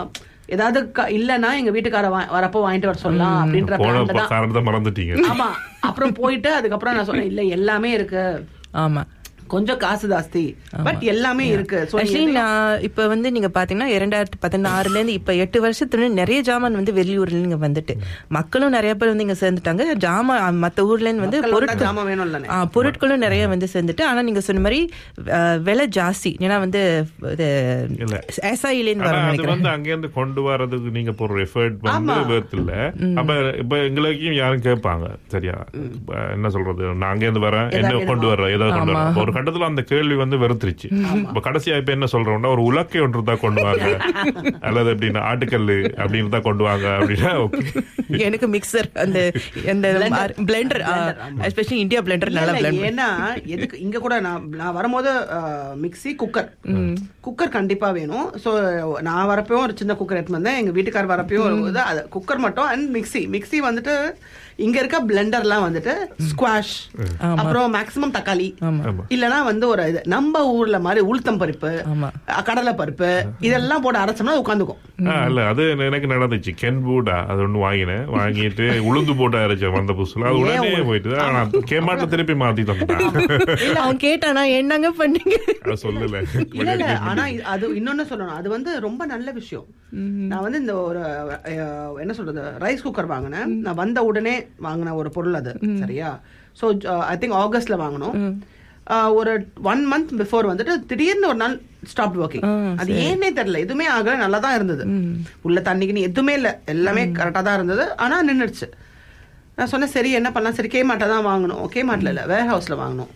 ஏதாவது க- இல்லைன்னா எங்க வீட்டுக்கார வா- வரப்போ வாங்கிட்டு வர சொல்லலாம் அப்படின்ற போன பிளான்ல தான் காரணத்தை மறந்துட்டீங்க ஆமா அப்புறம் போயிட்டு அதுக்கப்புறம் நான் சொன்னேன் இல்ல எல்லாமே இருக்கு ஆமா கொஞ்சம் காசு ஜாஸ்தி பட் எல்லாமே இருக்கு So, ஆக்சுவலி எதையும் நான் இப்ப வந்து நீங்க பாத்தீங்கன்னா இரண்டாயிரத்தி பதினாறுல இருந்து இப்ப எட்டு வருஷத்துல நிறைய ஜாமான் வந்து வெளியூர்ல இங்க வந்துட்டு மக்களும் நிறைய பேர் வந்து இங்க சேர்ந்துட்டாங்க ஜாமான் மத்த ஊர்ல இருந்து வந்து மக்கள் வந்தா பொருட்கள் ஜாமான் வேணும்லண்ணே. ஆ, பொருட்களும் நிறைய வந்து சேர்ந்துட்டு ஆனா நீங்க சொன்ன மாதிரி அஹ், விலை ஜாஸ்தி ஏன்னா வந்து இது இல்ல. எஸ்ஐலேருந்து ஆனா வர அது நினைக்கிறேன் வந்து அங்க இருந்து கொண்டு வரதுக்கு நீங்க போடுற எஃபர்ட் வந்து ஆமா. வேர்த் இல்ல அப்ப இப்ப எங்களுக்கும் யாரும் கேட்பாங்க சரியா இப்ப என்ன சொல்றது நான் அங்க இருந்து வரேன் என்ன எதாவது கொண்டு வர்றேன் ஏதாவது கொண்டு ஆமா. வரேன் இப்ப ஒரு கட்டத்துல அந்த கேள்வி வந்து வெறுத்துருச்சு இப்ப கடைசியா இப்ப என்ன சொல்றோம்னா ஒரு உலக்கை ஒன்று தான் கொண்டு வாங்க அல்லது எப்படின்னா ஆட்டுக்கல்லு அப்படின்னு தான் கொண்டு வாங்க அப்படின்னா ஓகே எனக்கு மிக்சர் அந்த அந்த Blender. பிளெண்டர் Blender, ஆமா. எஸ்பெஷலி இந்தியா பிளெண்டர் இல்ல, நல்லா இல்ல, பிளெண்ட் ஏன்னா எதுக்கு இங்க கூட நான் நான் வரும்போது மிக்ஸி குக்கர் குக்கர் கண்டிப்பா வேணும் சோ நான் வரப்பயும் ஒரு சின்ன குக்கர் எடுத்து வந்தேன் எங்க வீட்டுக்கார் வரப்பயும் ஒரு இது அது குக்கர் மட்டும் அண்ட் மிக்ஸி மிக்ஸி வந்துட்டு இங்க இருக்க பிளெண்டர்லாம் வந்துட்டு ஸ்குவாஷ் அப்புறம் மேக்ஸிமம் தக்காளி ஆமா. இல்லனா வந்து ஒரு இது நம்ம ஊர்ல மாதிரி உளுத்தம் பருப்பு ஆமா. அஹ், கடலை பருப்பு இதெல்லாம் போட்டு அரைச்சோம்னா உட்காந்துக்கும் ஆ, இல்ல அது எனக்கு நடந்துச்சு கென் பூடா அது ஒண்ணு வாங்கினேன் வாங்கிட்டு உளுந்து போட்டு அரைச்சேன் வந்த புதுசுல அது ஏன் உடனே உளுந்து? போயிட்டு ஆனா கேமாட்ட திருப்பி மாத்தி தந்துட்டான் அவன் கேட்டானா என்னங்க பண்ணீங்க அது சொல்லல இல்ல இல்ல ஆனா இது- அது இன்னொன்னு சொல்லணும் அது வந்து ரொம்ப நல்ல விஷயம் நான் வந்து இந்த ஒரு அஹ், என்ன சொல்றது ரைஸ் குக்கர் வாங்கினேன் நான் வந்த உடனே வாங்கின ஒரு பொருள் அது சரியா சோ ஐ திங்க் ஆகஸ்ட்ல வாங்கினோம் அஹ், ஒரு ஒன் மந்த் பிஃபோர் வந்துட்டு திடீர்னு ஒரு நாள் ஸ்டாப் ஒர்க்கிங் அது ஏன்னே தெரியல எதுவுமே ஆகல நல்லா தான் இருந்தது உள்ள தண்ணிக்கு எதுவுமே இல்ல எல்லாமே கரெக்டா தான் இருந்தது ஆனா நின்னுடுச்சு நான் சொன்னேன் சரி என்ன பண்ணலாம் சரி கே மாட்டை தான் வாங்கணும் கே மாட்டில் இல்ல வேர் ஹவுஸ்ல வாங்கணும்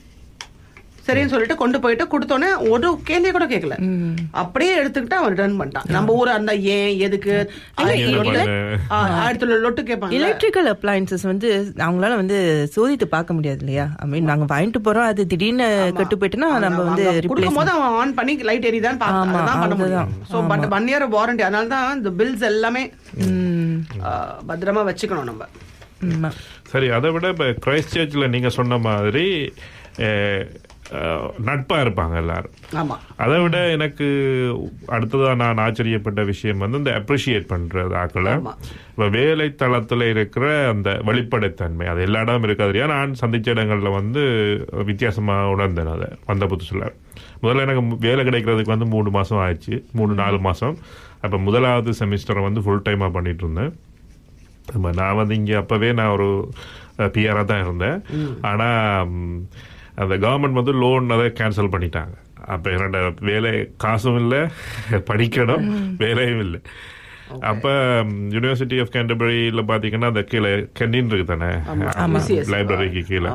சரின்னு சொல்லிட்டு கொண்டு போயிட்டு கொடுத்தோன்னே ஒரு கேள்வி கூட கேட்கல அப்படியே எடுத்துக்கிட்டு அவன் ரிட்டர்ன் பண்ணிட்டான் நம்ம ஊரா இருந்தா ஏன் எதுக்கு ஆயிரத்தி என்ன தொள்ளாயிரத்தி- பண்ண? ஆ, ஆயிரத்தி தொள்ளாயிரத்தி லொட்டு கேட்பாங்க எலக்ட்ரிக்கல் அப்ளையன்சஸ் வந்து அவங்களால வந்து சோதித்து பார்க்க முடியாது இல்லையா ஐ மீன் நாங்க வாங்கிட்டு போறோம் அது திடீர்னு கெட்டு போயிட்டுனா நம்ம வந்து கொடுக்கும் replace போது அவன் ஆன் பண்ணி லைட் எரியுதான் ஆமா, தான் பண்ண முடியும் அதுதான். So but one year warranty அதனால தான் இந்த பில்ஸ் எல்லாமே ம், ஆ, பத்திரமா வச்சுக்கணும் நம்ம ஆமா. சரி அதை விட இப்ப கிரைஸ்ட் சர்ச்சில் நீங்க சொன்ன மாதிரி அஹ், அஹ், நட்பா இருப்பாங்க எல்லாரும் ஆமா அதை விட எனக்கு அடுத்ததா நான் ஆச்சரியப்பட்ட விஷயம் வந்து இந்த அப்ரிஷியேட் பண்றது ஆக்களை ஆமா. இப்ப வேலை தளத்துல இருக்கிற அந்த வெளிப்படைத்தன்மை அது எல்லா இடமும் இருக்காது நான் சந்திச்ச இடங்கள்ல வந்து வித்தியாசமா உணர்ந்தேன் அதை வந்த புதுசுல முதல்ல எனக்கு வேலை கிடைக்கிறதுக்கு வந்து மூணு மாசம் ஆயிடுச்சு மூணு நாலு மாசம் அப்ப முதலாவது செமிஸ்டரை வந்து ஃபுல் டைமா பண்ணிட்டு இருந்தேன் ஆமா, நான் வந்து இங்க அப்பவே நான் ஒரு பிஆரா தான் இருந்தேன் ஆனா ம், அந்த கவர்மெண்ட் வந்து லோன் அதை கேன்சல் பண்ணிட்டாங்க அப்ப என்னோட வேலை காசும் இல்லை படிக்கணும் வேலையும் இல்லை அப்ப யூனிவர்சிட்டி ஆஃப் கேண்டபரியில பாத்தீங்கன்னா அந்த கீழே கெண்டின் இருக்கு தானே ஆமா. லைப்ரரிக்கு கீழே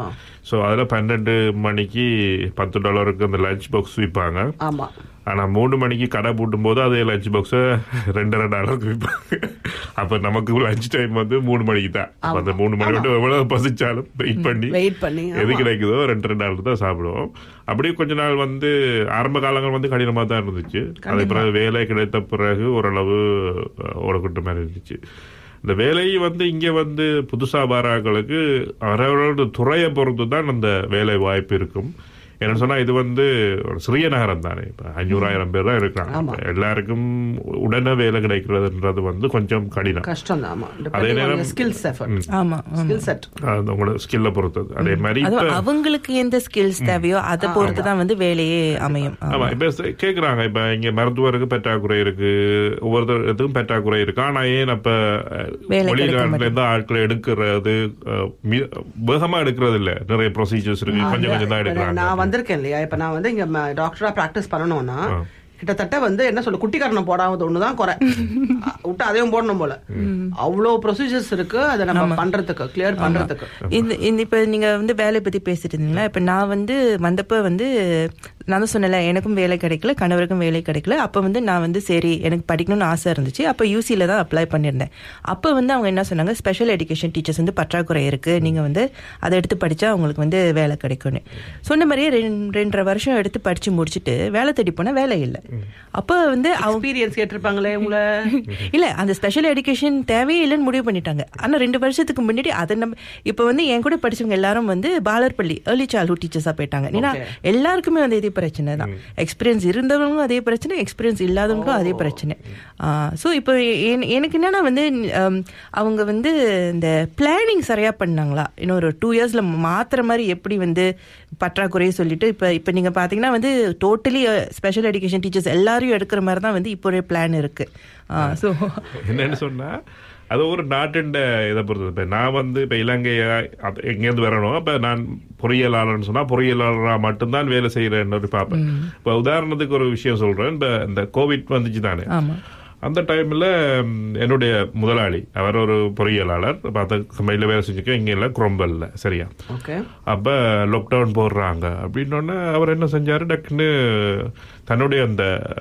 ஸோ அதில் பன்னெண்டு மணிக்கு பத்து டாலருக்கு அந்த லஞ்ச் பாக்ஸ் விற்பாங்க ஆமா ஆனால் மூணு மணிக்கு கடை பூட்டும் போது அதே லஞ்ச் பாக்ஸை ரெண்டரை டாலருக்கு விற்பாங்க அப்போ நமக்கு லஞ்ச் டைம் வந்து மூணு மணிக்கு தான் அப்போ அந்த மூணு மணி விட்டு எவ்வளவு பசிச்சாலும் வெயிட் பண்ணி வெயிட் பண்ணி எது ஆமா. கிடைக்குதோ ரெண்டு ரெண்டு டாலர் தான் சாப்பிடுவோம் அப்படியே கொஞ்ச நாள் வந்து ஆரம்ப காலங்கள் வந்து கடினமாக தான் இருந்துச்சு அது பிறகு வேலை கிடைத்த பிறகு ஓரளவு அஹ், ஓடக்கூட்ட மாதிரி இருந்துச்சு இந்த வேலை வந்து இங்க வந்து புதுசா வராங்களுக்கு அவரவரோட துறையை பொறுத்து தான் அந்த வேலை வாய்ப்பு இருக்கும் என்ன சொன்னா இது வந்து ஒரு சிறிய நகரம் தானே இப்ப அஞ்சூறாயிரம் பேர் தான் இருக்காங்க ஆமா. இப்ப எல்லாருக்கும் உடனே வேலை கிடைக்கிறதுன்றது வந்து கொஞ்சம் கடினம் கஷ்டம் தான் ஆமா அதே நேரம் ஸ்கில்ஸ் எஃபர்ட் ஆமா ஆமா ஸ்கில் செட் அது உங்களோட ஸ்கில்ல பொறுத்தது அதே மாதிரி அதுவும் இப்ப அவங்களுக்கு எந்த ஸ்கில்ஸ் தேவையோ அதை பொறுத்து தான் வந்து வேலையே அமையும் ஆமா இப்ப ச- கேக்குறாங்க இப்ப இங்க மருத்துவருக்கு பற்றாக்குறை இருக்கு ஒவ்வொருத்தருக்கும் பற்றாக்குறை இருக்கு ஆனா ஏன் அப்ப அஹ், வேலை கிடைக்க வெளிநாட்டுல இருந்து ஆட்களை எடுக்கிறது அஹ், மி- வேகமா எடுக்கிறது இல்ல நிறைய ப்ரொசீஜர்ஸ் இருக்கு கொஞ்சம் கொஞ்சம் தான் நான் எடுக்கிறாங்க வந்திருக்கேன் இல்லையா இப்ப நான் வந்து இங்க டாக்டரா பிராக்டிஸ் பண்ணணும்னா கிட்டத்தட்ட வந்து என்ன சொல்ல குட்டிக்காரணம் போடாமது ஒண்ணுதான் குறை அ, விட்டு அதையும் போடணும் போல அவ்வளவு ப்ரொசீஜர்ஸ் இருக்கு அதை நம்ம பண்றதுக்கு கிளியர் பண்றதுக்கு இந்த இந்த இப்போ நீங்க வந்து வேலையை பத்தி பேசிட்டு இருந்தீங்களா இப்போ நான் வந்து வந்தப்ப வந்து நான் தான் சொன்னல எனக்கும் வேலை கிடைக்கல கணவருக்கும் வேலை கிடைக்கல அப்போ வந்து நான் வந்து சரி எனக்கு படிக்கணும்னு ஆசை இருந்துச்சு அப்போ யூசியில் தான் அப்ளை பண்ணியிருந்தேன் அப்போ வந்து அவங்க என்ன சொன்னாங்க ஸ்பெஷல் எஜுகேஷன் டீச்சர்ஸ் வந்து பற்றாக்குறை இருக்கு நீங்க வந்து அதை எடுத்து படிச்சா உங்களுக்கு வந்து வேலை கிடைக்கும்னு சொன்ன மாதிரியே ரெண்டு ரெண்டரை வருஷம் எடுத்து படிச்சு முடிச்சுட்டு வேலை தேடி போனா வேலை இல்லை அப்போ வந்து அவங்க எக்ஸ்பீரியன்ஸ் கேட்டிருப்பாங்களே உங்களை இல்ல அந்த ஸ்பெஷல் எஜுகேஷன் தேவையே இல்லைன்னு முடிவு பண்ணிட்டாங்க ஆனா ரெண்டு வருஷத்துக்கு முன்னாடி அதை நம்ம இப்ப வந்து என் கூட படிச்சவங்க எல்லாரும் வந்து பாலர்பள்ளி ஏர்லி சைல்ட்ஹுட் டீச்சர்ஸா போயிட்டாங்க ஏன்னா எல்லாருக்குமே வந்து இதே பிரச்சனை தான் எக்ஸ்பீரியன்ஸ் இருந்தவங்களும் அதே பிரச்சனை எக்ஸ்பீரியன்ஸ் இல்லாதவங்களும் அதே பிரச்சனை ஸோ இப்போ என்- எனக்கு என்னன்னா வந்து ஹம், அவங்க வந்து இந்த பிளானிங் சரியா பண்ணாங்களா இன்னும் ஒரு டூ இயர்ஸ்ல மாத்துற மாதிரி எப்படி வந்து பற்றாக்குறையை சொல்லிட்டு இப்ப இப்ப நீங்க பாத்தீங்கன்னா வந்து டோட்டலி ஸ்பெஷல் எஜுகேஷன் டீச்சர்ஸ் எல்லாரையும் எடுக்கிற மாதிரி தான் வந்து இப்போ ஒரு பிளான் இருக்கு ஸோ என்னன்னு சொன்னா அது ஒரு நாட்டின் இதை பொறுத்தது இப்ப நான் வந்து இப்ப இலங்கைய அது எங்கேருந்து வரணும் அப்ப நான் பொறியியலாளர்னு சொன்னா பொறியியலாளரா மட்டும்தான் வேலை செய்யறேன்னு ஒரு பார்ப்பேன் இப்ப உதாரணத்துக்கு ஒரு விஷயம் சொல்றேன் இப்ப இந்த கோவிட் வந்துச்சு தானே ஆமா அந்த டைம்ல ம், என்னுடைய முதலாளி அவர் ஒரு பொறியியலாளர் பார்த்த கம்பெனியில் வேலை செஞ்சுக்க இங்க இல்லை குரம்பல்ல சரியா ஓகே அப்ப லாக்டவுன் போடுறாங்க அப்படின்னோடனே அவர் என்ன செஞ்சாரு டக்குன்னு தன்னுடைய அந்த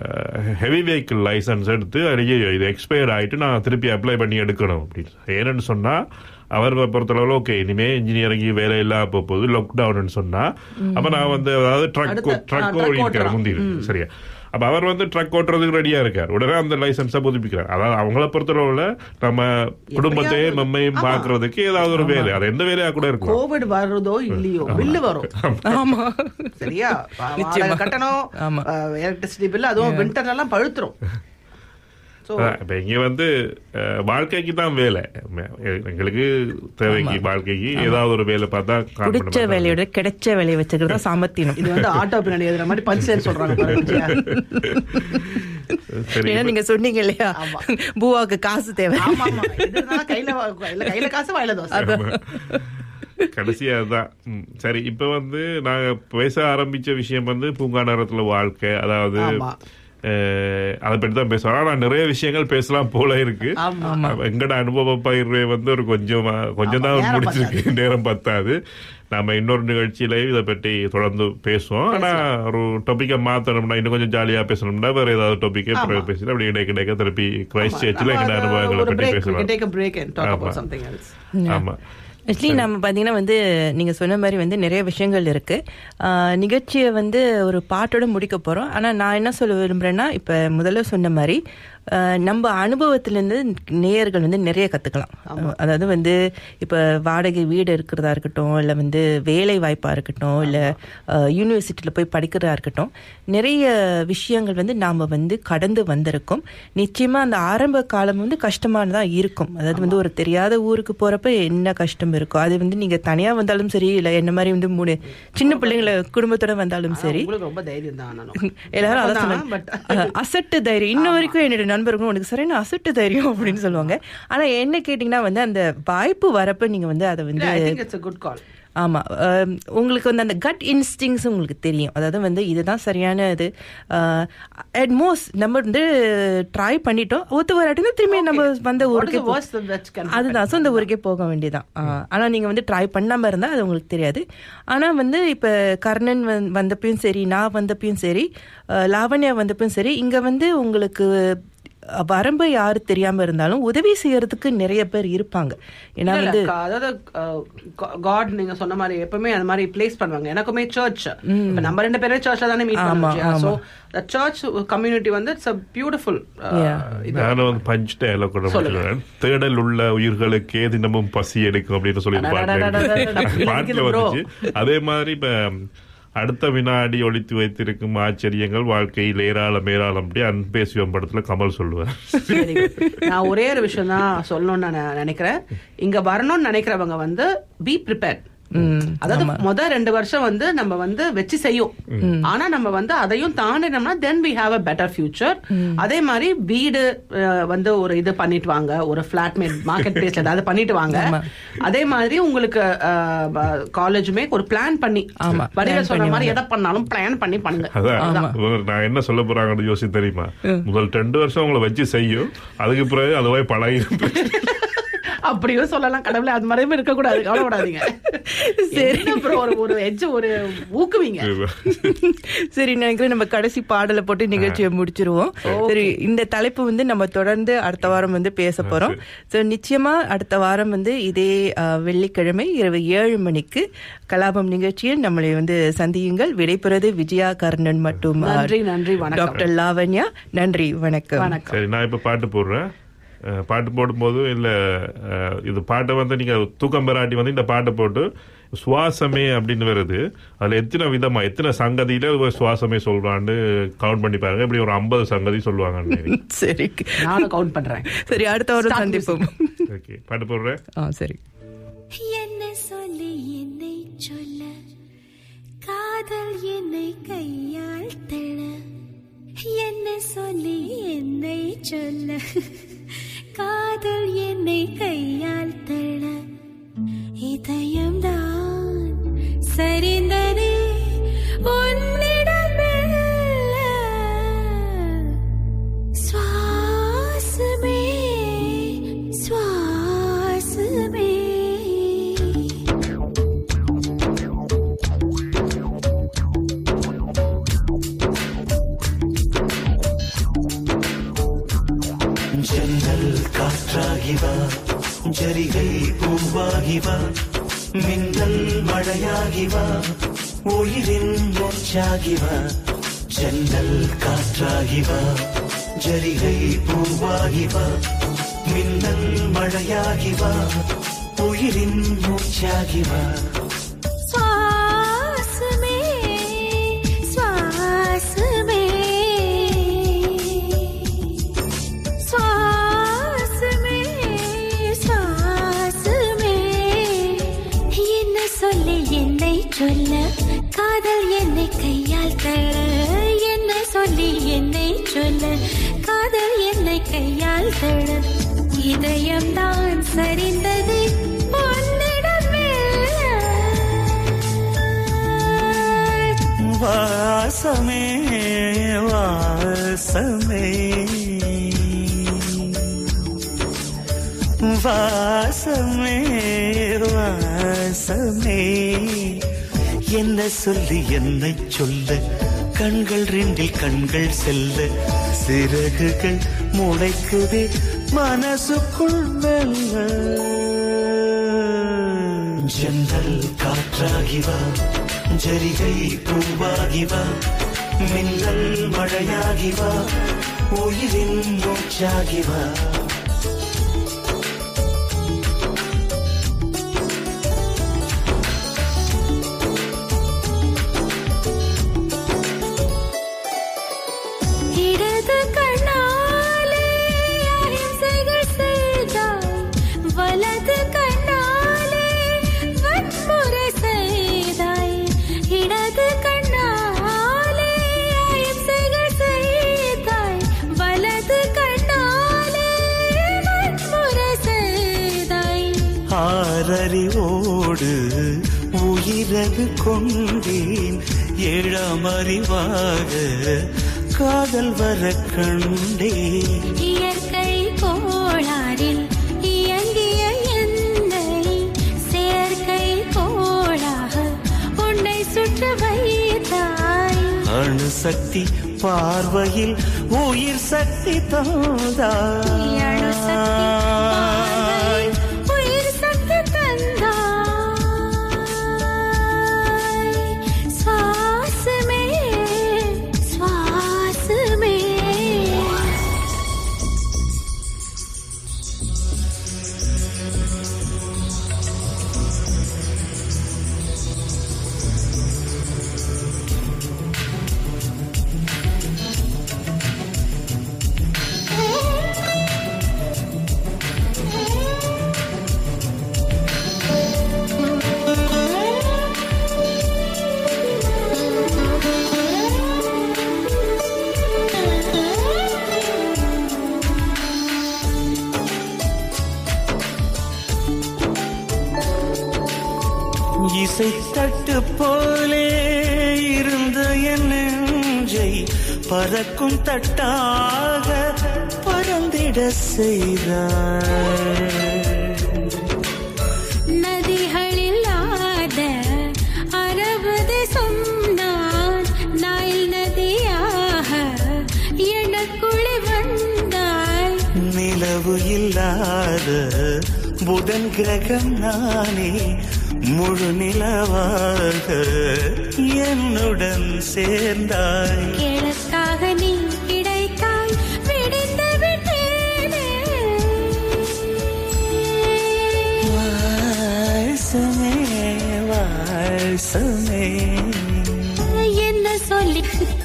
ஹெவி வெஹிக்கிள் லைசன்ஸ் எடுத்து அடியே இது எக்ஸ்பயர் ஆயிட்டு நான் திருப்பி அப்ளை பண்ணி எடுக்கணும் அப்படின்னு ஏன்னு சொன்னா அவர் பொறுத்தளவில் ஓகே இனிமே இன்ஜினியரிங் வேலை இல்லாம போக போகுது லாக்டவுன் சொன்னா அப்ப நான் வந்து அதாவது ட்ரக் அடுத்த- ட்ரக் ஆ, truck ஓடிக்கிறார் ஓட்டலாம். முந்தி இருக்கு. சரியா அப்ப அவர் வந்து ட்ரக் ஓட்டுறதுக்கு ரெடியா இருக்கார் உடனே அந்த லைசன்ஸை புதுப்பிக்கிறார் அதாவது அவங்கள பொறுத்தளவுல நம்ம குடும்பத்தையும் எப்படியாவது- நம்மையும் ஆமா. பாக்குறதுக்கு ஏதாவது ஒரு வேலை அது எந்த வேலையா கூட இருக்கலாம் கோவிட் வருதோ இல்லையோ பில்லு வரும் ஆமா சரியா வா- நிச்சயமா. வாடகை கட்டணும் ஆமா. எலக்ட்ரிசிட்டி பில் அதுவும் வின்டர்ல எல்லாம் பழுத்துரும் So, அதான், இப்ப இங்க வந்து அஹ், வாழ்க்கைக்கு தான் வேலை ம- எங்களுக்கு தேவைக்கு வாழ்க்கைக்கு ஏதாவது ஒரு வேலை பார்த்தா காரணம் பிடிச்ச பண்ண வேலையோட கிடைச்ச வேலையை வச்சுக்கிறதா சாமர்த்தியம் இது வந்து ஆட்டோ பின்னாடி எழுதுற மாதிரி பஞ்சர் சொல்றாங்க பாருங்க. சரி ஏன்னா நீங்க சொன்னீங்க இல்லையா ஆமா. பூவாக்கு காசு தேவை ஆமா ஆமா இதுதான் கையில வா- கையில கையில காசு வாயில தோசை கடைசியா தான் ம், சரி இப்ப வந்து நாங்க பேச ஆரம்பிச்ச விஷயம் வந்து பூங்கா நகரத்துல வாழ்க்கை அதாவது ஆமா. அஹ், அதை பற்றி தான் பேசுறோம் ஆனா நிறைய விஷயங்கள் பேசலாம் போல இருக்கு ஆமா. எங்கட அனுபவ பயிர்வை வந்து ஒரு கொஞ்சம் கொஞ்சம் ஆமா, தான் நேரம் முடிச்சிருக்கு நேரம் பத்தாது நாம இன்னொரு நிகழ்ச்சியிலையும் இதை பற்றி தொடர்ந்து பேசுவோம் ஆனா ஒரு டாபிக்கை மாத்தணும்னா இன்னும் கொஞ்சம் ஜாலியா பேசணும்னா வேற ஏதாவது டாபிக்கே ஆமா. பேசிட்டு அப்படி இடைக்க இடைக்க திருப்பி கிரைஸ்ட் சர்ச்சில் நம்ம எங்கட அது அனுபவங்களை ஒரு பற்றி break, we can பேசலாம் take a break and talk ஆமா. about something else. ஆமா ஆக்சுவலி நம்ம பார்த்தீங்கன்னா வந்து நீங்க சொன்ன மாதிரி வந்து நிறைய விஷயங்கள் இருக்கு ஆஹ் நிகழ்ச்சியை வந்து ஒரு பாட்டோட முடிக்க போறோம் ஆனா நான் என்ன சொல்ல விரும்புறேன்னா இப்ப முதல்ல சொன்ன மாதிரி ஆஹ் நம்ம அனுபவத்திலேருந்து நேயர்கள் வந்து நிறைய கத்துக்கலாம் அதாவது வந்து இப்ப வாடகை வீடு இருக்கிறதா இருக்கட்டும் இல்ல வந்து வேலை வாய்ப்பா இருக்கட்டும் இல்ல யூனிவர்சிட்டியில போய் படிக்கிறதா இருக்கட்டும் நிறைய விஷயங்கள் வந்து நாம வந்து கடந்து வந்திருக்கோம் நிச்சயமா அந்த ஆரம்ப காலம் வந்து கஷ்டமானதா இருக்கும் அதாவது வந்து ஒரு தெரியாத ஊருக்கு போறப்ப என்ன கஷ்டம் இருக்கும் அது வந்து நீங்க தனியா வந்தாலும் சரி இல்ல என்ன மாதிரி வந்து மூணு சின்ன பிள்ளைங்கள குடும்பத்தோட வந்தாலும் சரி உங்களுக்கு ரொம்ப தைரியம் தான் ஆனாலும். எல்லாரும் அதான் தான், சொன்னாங்க but- அஹ், அசட்டு தைரியம் இன்ன வரைக்கும் என்னோட நண்பர்களும் உனக்கு சரியான அசட்டு தைரியம் அப்படின்னு சொல்லுவாங்க ஆனா என்ன கேட்டீங்கன்னா வந்து அந்த வாய்ப்பு வரப்ப நீங்க வந்து அதை வந்து I think it's a good call. ஆமா அஹ், உங்களுக்கு வந்து அந்த கட் இன்ஸ்டிங்ஸ் உங்களுக்கு தெரியும் அதாவது வந்து இதுதான் சரியான இது அட் மோஸ்ட் நம்ம வந்து ட்ரை பண்ணிட்டோம் ஒத்து வராட்டினா திரும்பி நம்ம வந்த What is ஊருக்கே the போ- worst that can happen? அதுதான் சொந்த ஊருக்கே போக வேண்டியதான் ஆனா நீங்க வந்து ட்ரை பண்ணாம இருந்தா அது உங்களுக்கு தெரியாது ஆனா வந்து இப்ப கர்ணன் வந்து- வந்தப்பயும் சரி நான் வந்தப்பயும் சரி அஹ், லாவண்யா வந்தப்பயும் சரி இங்க வந்து உங்களுக்கு அஹ், வரம்பு யாரு தெரியாம இருந்தாலும் உதவி செய்யறதுக்கு நிறைய பேர் இருப்பாங்க ஏன்னா இல்ல, வந்து இல்ல, க- அதாவது காட் நீங்க சொன்ன மாதிரி எப்பவுமே அந்த மாதிரி பிளேஸ் பண்ணுவாங்க எனக்குமே சர்ச் இப்ப நம்ம ரெண்டு பேரும் சர்ச்ல தானே மீட் ஆமா, பண்ணுவோம் சோ ஆமா. சர்ச் கம்யூனிட்டி வந்து இட்ஸ் a பியூட்டிஃபுல் Yeah. நானும் வந்து பஞ்ச் டயலாக் கூட முடிச்சிருவேன் தேடல் உள்ள உயிர்களுக்கு தினமும் பசி எடுக்கும் அப்படின்னு சொல்லி ஒரு பாட்டுல அடடடடடடட. இருக்கு. பாட்டுல இருக்குது bro. வந்துச்சு அதே மாதிரி இப்ப அடுத்த வினாடி ஒழித்து வைத்திருக்கும் ஆச்சரியங்கள் வாழ்க்கையில் ஏராளம் ஏராளம் அப்படி அன்பே சிவம் படத்துல கமல் சொல்லுவார் Very good. நான் ஒரே ஒரு விஷயம் தான் சொல்லணும்னு நான் நினைக்கிறேன் இங்க வரணும்னு நினைக்கிறவங்க வந்து பி ப்ரிப்பேர் அதாவது முத ரெண்டு வருஷம் வந்து நம்ம வந்து வச்சு செய்யும் ஆனா நம்ம வந்து அதையும் தாண்டினோம்னா then we have a better future அதே மாதிரி வீடு அஹ், வந்து ஒரு இது பண்ணிட்டு வாங்க ஒரு ஃபிளாட் மேட் மார்க்கெட் பிளேஸ்ல ஏதாவது பண்ணிட்டு வாங்க அதே மாதிரி உங்களுக்கு காலேஜுமே ஒரு பிளான் பண்ணி ஆமா, வடிவ plan சொன்ன பண்ணி மாதிரி வாங்க. எதை பண்ணாலும் பிளான் பண்ணி பண்ணுங்க அதான் இவங்க நான் என்ன சொல்ல போறாங்கன்னு யோசி தெரியுமா முதல் ரெண்டு வருஷம் உங்களை வச்சு செய்யும் அதுக்கு பிறகு அதுவே பழகி அப்படியும் சொல்லலாம் கடவுளே அது மாதிரியும் இருக்க கூடாது கவலைப்படாதீங்க சரி அப்புறம் ஒரு ஒரு எஜ்ஜ ஒரு ஊக்குவீங்க சரி நினைக்கிறேன் நம்ம கடைசி பாடலை போட்டு நிகழ்ச்சியை முடிச்சிருவோம் சரி இந்த தலைப்பு வந்து நம்ம தொடர்ந்து அடுத்த வாரம் வந்து பேச போறோம் சோ நிச்சயமா அடுத்த வாரம் வந்து இதே அஹ், வெள்ளிக்கிழமை இரவு ஏழு மணிக்கு கலாபம் நிகழ்ச்சியில் நம்மளை வந்து சந்தியுங்கள் விடைபெறுவது விஜயா கர்ணன் மற்றும் அஹ், நன்றி, நன்றி, வணக்கம். டாக்டர் லாவண்யா நன்றி வணக்கம் வணக்கம் சரி நான் இப்ப பாட்டு போடுறேன் அஹ், பாட்டு போடும்போது இல்ல அஹ், இது பாட்டை வந்து நீங்க தூக்கம் பெறாட்டி வந்து இந்த பாட்டை போட்டு சுவாசமே அப்படின்னு வருது அதுல எத்தனை விதமா எத்தனை சங்கதியில ஒரு சுவாசமே சொல்றான்னு கவுண்ட் பண்ணி பாருங்க இப்படி ஒரு ஐம்பது சங்கதி சொல்லுவாங்க சரி நானும் கவுண்ட் பண்றேன் சரி அடுத்த வாரம் Start சந்திப்போம் ஓகே பாட்டு போடுறேன் ஆ சரி என்ன சொல்லி என்னை சொல்ல காதல் என்னை கையால் தள்ள என்ன சொல்லி என்னை சொல்ல காதல் என்னை கையால் தள்ள இதயம்தான் சரிந்ததே உன்னிடம் மெல்ல. சுவாசமே சுவாசமே ஜன்னல் காற்றாகிவா ஜரிகை பூவாகிவா மின்னல் மழையாகிவா உயிரின் மூச்சாகிவா ஜன்னல் காற்றாகிவா ஜரிகை பூவாகிவா மின்னல் மழையாகிவா உயிரின் மூச்சாகிவா சுவாசமே சுவாசமே சுவாசமே சுவாசமே என்ன சொல்ல என்னை சொல்ல காதல் என்னை கையால் தர என்ன சொல்லி என்னை சொல்ல காதல் என்னை கையால் தர இதயம்தான் சரிந்தது உன்னிடம் மெல்ல. வாசமே வாசமே வாசமே வாசமே என்ன சொல்லி என்னை சொல்ல கண்கள் ரெண்டில் கண்கள் செல்ல சிறகுகள் முளைக்குதே மனசுக்குள் மெல்ல ஜன்னல் காற்றாகிவா ஜரிகை பூவாகிவா மின்னல் மழையாகிவா உயிரின் மூச்சாகிவா இடது கண்ணாலே அಹಿಂಸைகள் செய்தாய் வலது கண்ணாலே வன்முறை செய்தாய் இடது கண்ணாலே அಹಿಂசைகள் செய்தாய் வலது கண்ணாலே செய்து கொண்டேன் ஏழாம் அறிவாக காதல் வர கண்டேன் இயற்கை கோளாறில் இயங்கிய என்னை செயற்கை கோளாக உன்னை சுற்ற வைத்தாய் அணு சக்தி பார்வையில் உயிர் சக்தி தந்தாய் அணு சக்தி பார்வையில் உயிர் சக்தி தந்தாய். சுவாசமே சுவாசமே இசை தட்டு போலே இருந்த என் நெஞ்சை பறக்கும் தட்டாக பறந்திட செய்தாய் நதிகளில்லாத அறுபது சொன்னான் நாயில் நதியாக எனக்குள்ளே வந்தாய் நிலவு இல்லாத புதன் கிரகம் நானே முழு நிலவாக என்னுடன் சேர்ந்தாய் கிழக்காக நீ கிடைத்தாய் விடிந்து விட்டேனே வாசமே வாசமே என்ன சொல்லி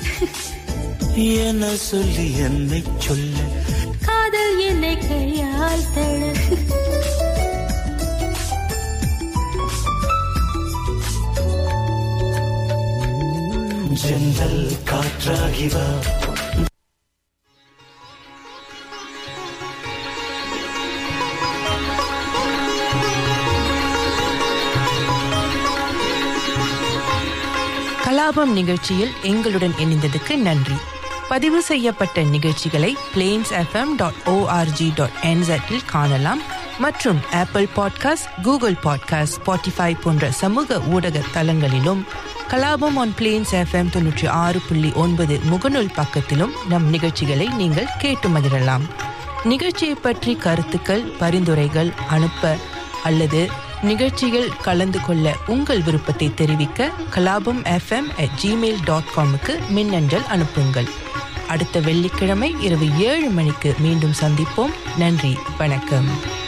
என சொல்லி என்னை சொல்ல காதல் என்னை கையால் தட ஜன்னல் காற்றாகி வா கலாபம் நிகழ்ச்சியில் எங்களுடன் இணைந்ததுக்கு நன்றி பதிவு செய்யப்பட்ட நிகழ்ச்சிகளை Plains FM dot ORG dot என்செட்டில் காணலாம் மற்றும் Apple podcast Google podcast Spotify போன்ற சமூக ஊடக தளங்களிலும் கலாபம் ஆன் பிளேன்ஸ் எஃப்எம் தொன்னூற்றி ஆறு புள்ளி ஒன்பது முகநூல் பக்கத்திலும் நம் நிகழ்ச்சிகளை நீங்கள் கேட்டு மகிழலாம் நிகழ்ச்சியை பற்றி கருத்துக்கள் பரிந்துரைகள் அனுப்ப அல்லது நிகழ்ச்சியில் கலந்து கொள்ள உங்கள் விருப்பத்தை தெரிவிக்க Kalabam FM at Gmail dot காமுக்கு மின்னஞ்சல் அனுப்புங்கள் அடுத்த வெள்ளிக்கிழமை இரவு ஏழு மணிக்கு மீண்டும் சந்திப்போம் நன்றி வணக்கம்